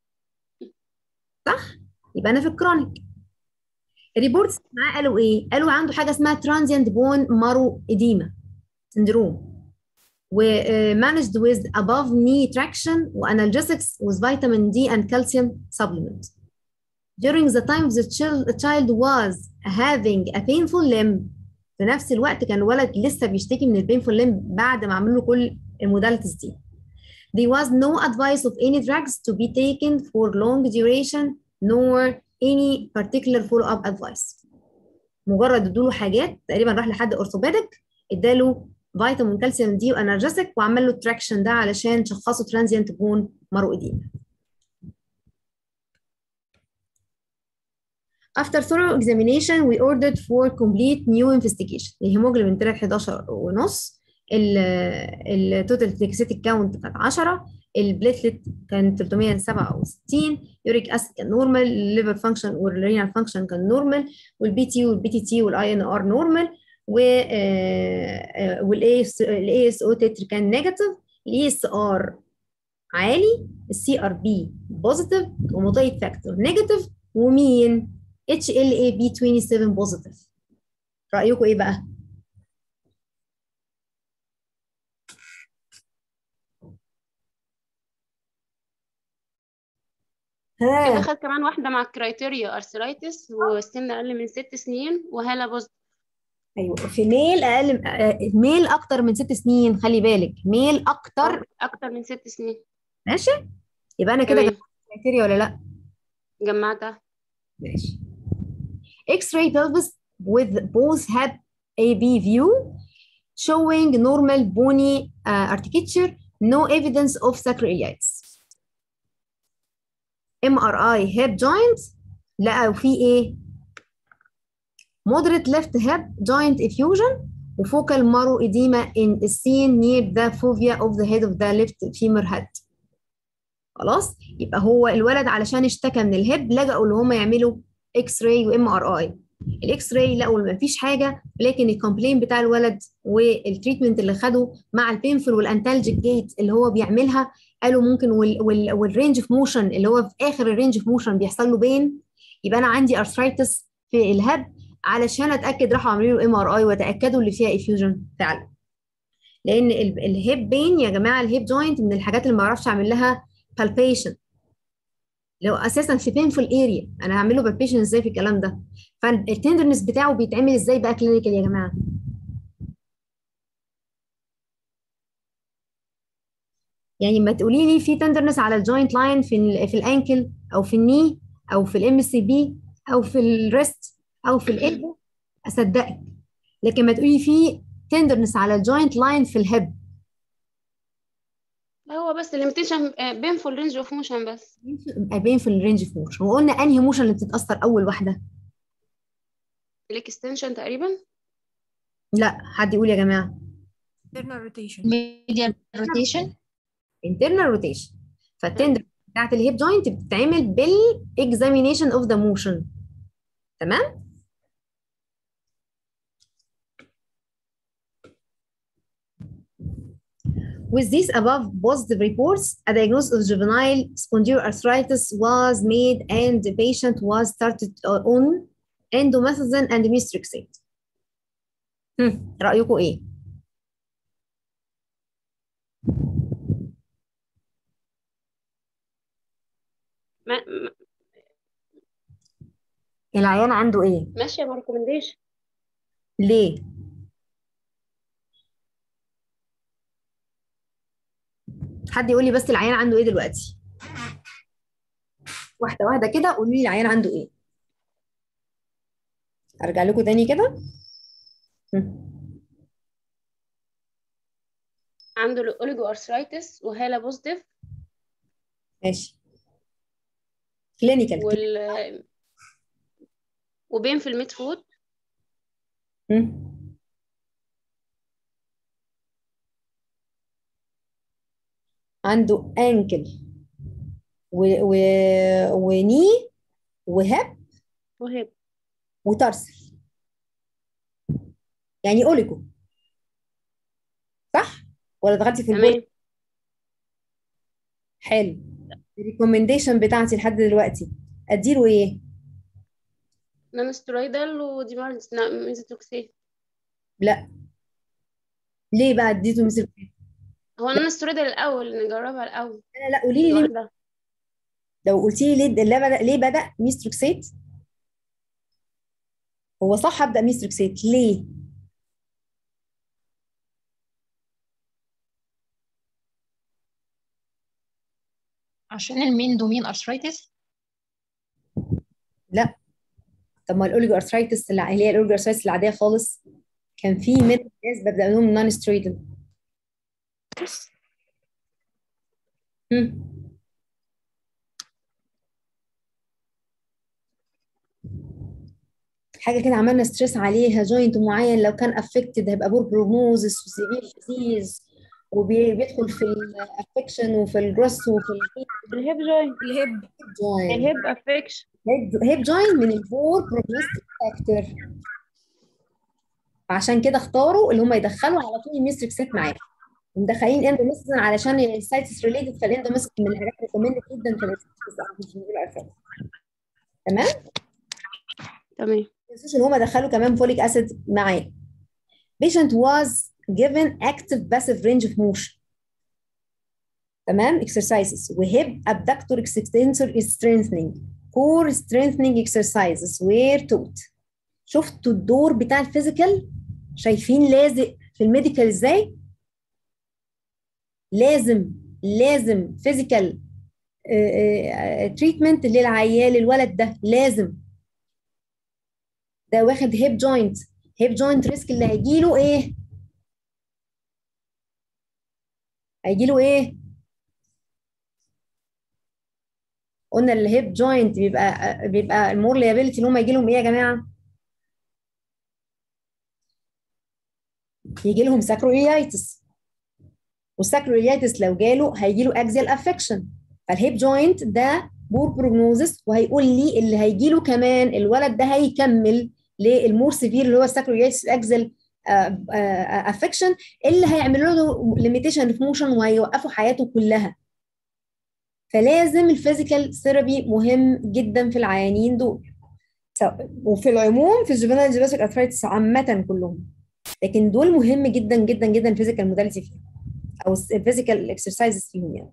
صح يبقى انا في الكرونيك الريبورتس معاه قالوا ايه قالوا عنده حاجه اسمها ترانزيانت بون مارو اديما سندروم ومانجد with above knee traction وانالجيسكس with vitamin D and calcium supplement. During the time the child, the child was having a painful limb في نفس الوقت كان الولد لسه بيشتكي من البينفول limb بعد ما عملوا له كل الموداليتيز دي. there was no advice of any drugs to be taken for long duration nor any particular follow-up advice مجرد ادوله حاجات تقريبا راح لحد اورثوبيدك اداله فيتامين كالسيوم دي وانرجيسك وعمل له تراكشن ده علشان شخصه ترانزيانت بون مارو اديما After thorough examination, we ordered for complete new investigation. الهيموجلوبين طلع 11 ونص التوتال تكسيتيك كاونت كانت 10 البليتلت كان 367 يوريك اسيد كان نورمال الليفر فانكشن والرينال فانكشن كان نورمال والبي تي والبي تي تي والاي ان ار نورمال والاي الاي اس او تتر كان نيجاتيف الاي اس ار عالي السي ار بي بوزيتيف وموتايد فاكتور نيجاتيف ومين اتش ال اي بي 27 بوزيتيف رايكم ايه بقى كده ها خد كمان واحدة مع الكرايتيريا أرثرايتس والسن أقل من ست سنين وهالة بوزيتيف ايوه في ميل اقل آه، ميل اكتر من ست سنين خلي بالك ميل اكتر أكتر من ست سنين ماشي يبقى انا كده تمام جبت كريتيريا ولا لا جمعتها ماشي X-ray pelvis with both hip AB view showing normal bony uh, architecture no evidence of sacroiliitis MRI hip joint لقوا فيه ايه moderate left hip joint effusion وfocal marrow edema in is seen near the fovea of the head of the left femur head خلاص يبقى هو الولد علشان اشتكى من الهب لجأوا اللي هم يعملوا اكس راي وام ار اي الاكس راي لقوا ما فيش حاجه لكن الكومبلين بتاع الولد والتريتمنت اللي خده مع البينفول والانتالجيك جيت اللي هو بيعملها قالوا ممكن وال وال والرينج اوف موشن اللي هو في اخر الرينج اوف موشن بيحصل له بين يبقى انا عندي ارثرايتس في الهب علشان اتاكد راحوا عاملين له ام ار اي وتاكدوا اللي فيها افيوجن فعلا لان ال- الهيب بين يا جماعه الهيب جوينت من الحاجات اللي ما اعرفش اعمل لها palpation لو اساسا في painful اريا انا هعمل له palpation ازاي في الكلام ده فالتندرنس بتاعه بيتعمل ازاي بقى كلينيكال يا جماعه يعني ما تقولي لي في تندرنس على الجوينت لاين في ال في الانكل او في الني او في الام سي بي او في الريست او في الالبو اصدقك لكن ما تقولي في تندرنس على الجوينت لاين في الهيب هو بس الليميتيشن بينفول رينج اوف موشن بس باين في الرينج اوف موشن وقلنا انهي موشن اللي بتتاثر اول واحده الاكستنشن تقريبا لا حد يقول يا جماعه internal rotation medial rotation internal rotation فالتندر بتاعت الهيب جوينت بتتعمل بالاكزامينيشن اوف ذا موشن تمام With these above positive reports, a diagnosis of juvenile spondyloarthritis was made and the patient was started uh, on endomethacin and methotrexate. هم، رأيكم ايه؟ ما ما- العيان عنده ايه؟ ماشية بريكومنديشن ليه؟ حد يقول لي بس العيان عنده ايه دلوقتي؟ واحدة واحدة كده قولوا لي العيان عنده ايه؟ ارجع لكم تاني كده؟ هم. عنده الاوليجو ارثرايتس وهالة بوزيتيف ماشي كلينيكال وال وبين في الميد فود عنده انكل و... و... وني وهب وهيب وترسل يعني اوليجو صح ولا دخلتي في البول تمام حلو الريكومنديشن بتاعتي لحد دلوقتي اديله ايه نون سترويدال وديمارز ميزوتوكسيت لا ليه بقى اديته مثل هو نون سترويدال الاول نجربها الاول لا لا قولي لي ليه لوحدها لو قلتي لي ليه ليه بدا ليه بدا ميستروكسيت هو صح ابدا ميستروكسيت ليه عشان المين دومين ارثرايتس طب ما الاورجو ارثرايتس اللي هي الاورجو ارثرايتس العاديه خالص كان في من ناس ببدا لهم نون سترويدال حاجه كده عملنا ستريس عليها جوينت معين لو كان افكتد هيبقى بور بروجنوزس وسيفير ديزيز وبيدخل في الافكشن وفي الجروس وفي الهيب جوينت الهيب جوينت الهيب افكشن هيب جوينت من البور بروجنوستيك فاكتور عشان كده اختاروا اللي هم يدخلوا على طول الميستريكسات معاهم ومدخلين اندوميسيسن علشان السايتس ريليتد فالاندوميسيسن من الحاجات ريكومندد جدا في الاساس تمام تمام ما تنسوش ان هم دخلوا كمان فوليك اسيد معاه patient was given active passive range of motion تمام exercises وهيب abductor extensor strengthening core strengthening exercises were taught شفتوا الدور بتاع الفيزيكال شايفين لازق في الميديكال ازاي لازم لازم فيزيكال تريتمنت للعيال الولد ده لازم ده واخد هيب جوينت هيب جوينت ريسك اللي هيجيله ايه هيجيله ايه قلنا الهيب جوينت بيبقى بيبقى المور ليابيلتي اللي هم يجي لهم ايه يا جماعه يجي لهم ساكرويلايتس والساكرويلايتس لو جاله هيجي له اكزيال افكشن فالهيب جوينت ده بور بروجنوزس وهيقول لي اللي هيجي له كمان الولد ده هيكمل للمور سيفير اللي هو الساكرويلايتس اكزيال افكشن اللي هيعملوا له ليميتيشن في موشن وهيوقفوا حياته كلها فلازم الفيزيكال ثيرابي مهم جدا في العيانين دول وفي العموم في الجوفينال جيباسيك ارثرايتس عامه كلهم لكن دول مهم جدا جدا جدا الفيزيكال موداليتي فيهم او الفيزيكال اكسرسايزز فيهم يعني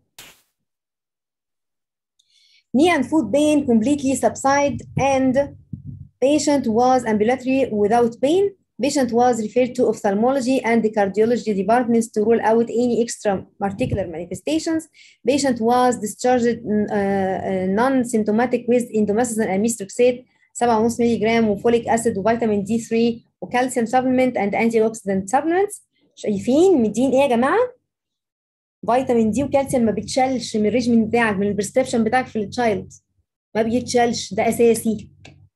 knee and foot pain completely subside and patient was ambulatory without pain patient was referred to ophthalmology and the cardiology departments to rule out any extra-articular manifestations. Patient was discharged uh, uh, non-symptomatic with indomethacin and methotrexate 7.5 مللي جرام وفوليك اسيد وفيتامين دي 3 وكالسيوم سبلمنت اند انتي اوكسيدنت سبلمنتس شايفين مدين ايه يا جماعه؟ فيتامين دي وكالسيوم ما بتشالش من الريجمنت بتاعك من البرسكريبشن بتاعك في التشايلد ما بيتشالش ده اساسي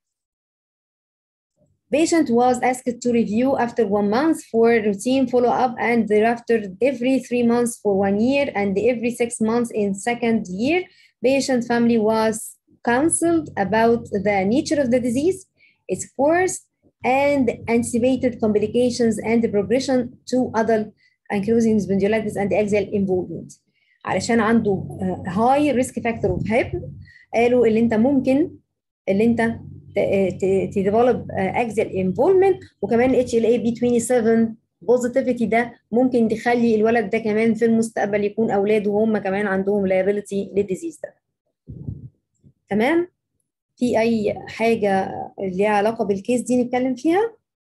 Patient was asked to review after one month for routine follow-up and thereafter every three months for one year and every six months in second year. Patient family was counseled about the nature of the disease, its course, and anticipated complications and the progression to adult including spondylitis and axial involvement. علشان عنده high risk factor of HIP قالوا اللي انت ممكن اللي انت تديفلوب اكزيال انفولمنت وكمان اتش ال اي بي 27 بوزيتيفيتي ده ممكن تخلي الولد ده كمان في المستقبل يكون اولاده هم كمان عندهم لايبيلتي للديزيز ده تمام في اي حاجه ليها علاقه بالكيس دي نتكلم فيها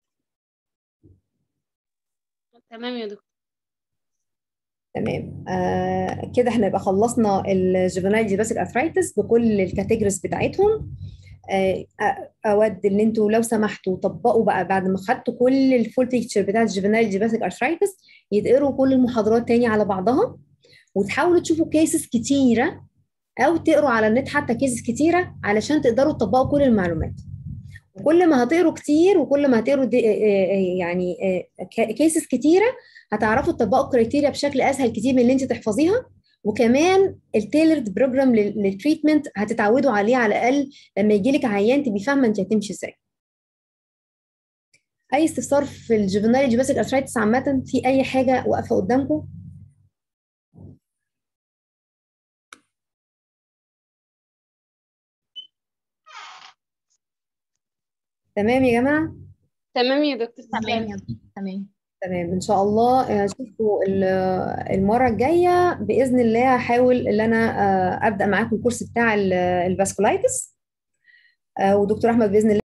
تمام يا دكتور تمام آه كده احنا يبقى خلصنا الجوفينايل جيباسيك ارثرايتس بكل الكاتيجوريز بتاعتهم اود ان انتوا لو سمحتوا طبقوا بقى بعد ما خدتوا كل الفول بيكتشر بتاعت الجوفينايل جيباسيك ارثرايتس يتقروا كل المحاضرات تاني على بعضها وتحاولوا تشوفوا كيسز كتيره او تقروا على النت حتى كيسز كتيره علشان تقدروا تطبقوا كل المعلومات وكل ما هتقروا كتير وكل ما هتقروا يعني كيسز كتيره هتعرفوا تطبقوا الكريتيريا بشكل اسهل كتير من اللي انت تحفظيها وكمان التيلرد بروجرام للتريتمنت هتتعودوا عليه على الاقل لما يجي لك عيان تبقي فاهمه انت هتمشي ازاي. اي استفسار في الجوفينال جيباسيك ارثرايتس عامه في اي حاجه واقفه قدامكم؟ تمام يا جماعه؟ تمام يا دكتور تمام يا دكتور تمام تمام ان شاء الله اشوفكم المره الجايه باذن الله هحاول ان انا ابدا معاكم الكورس بتاع الفاسكولايتس ودكتور احمد باذن الله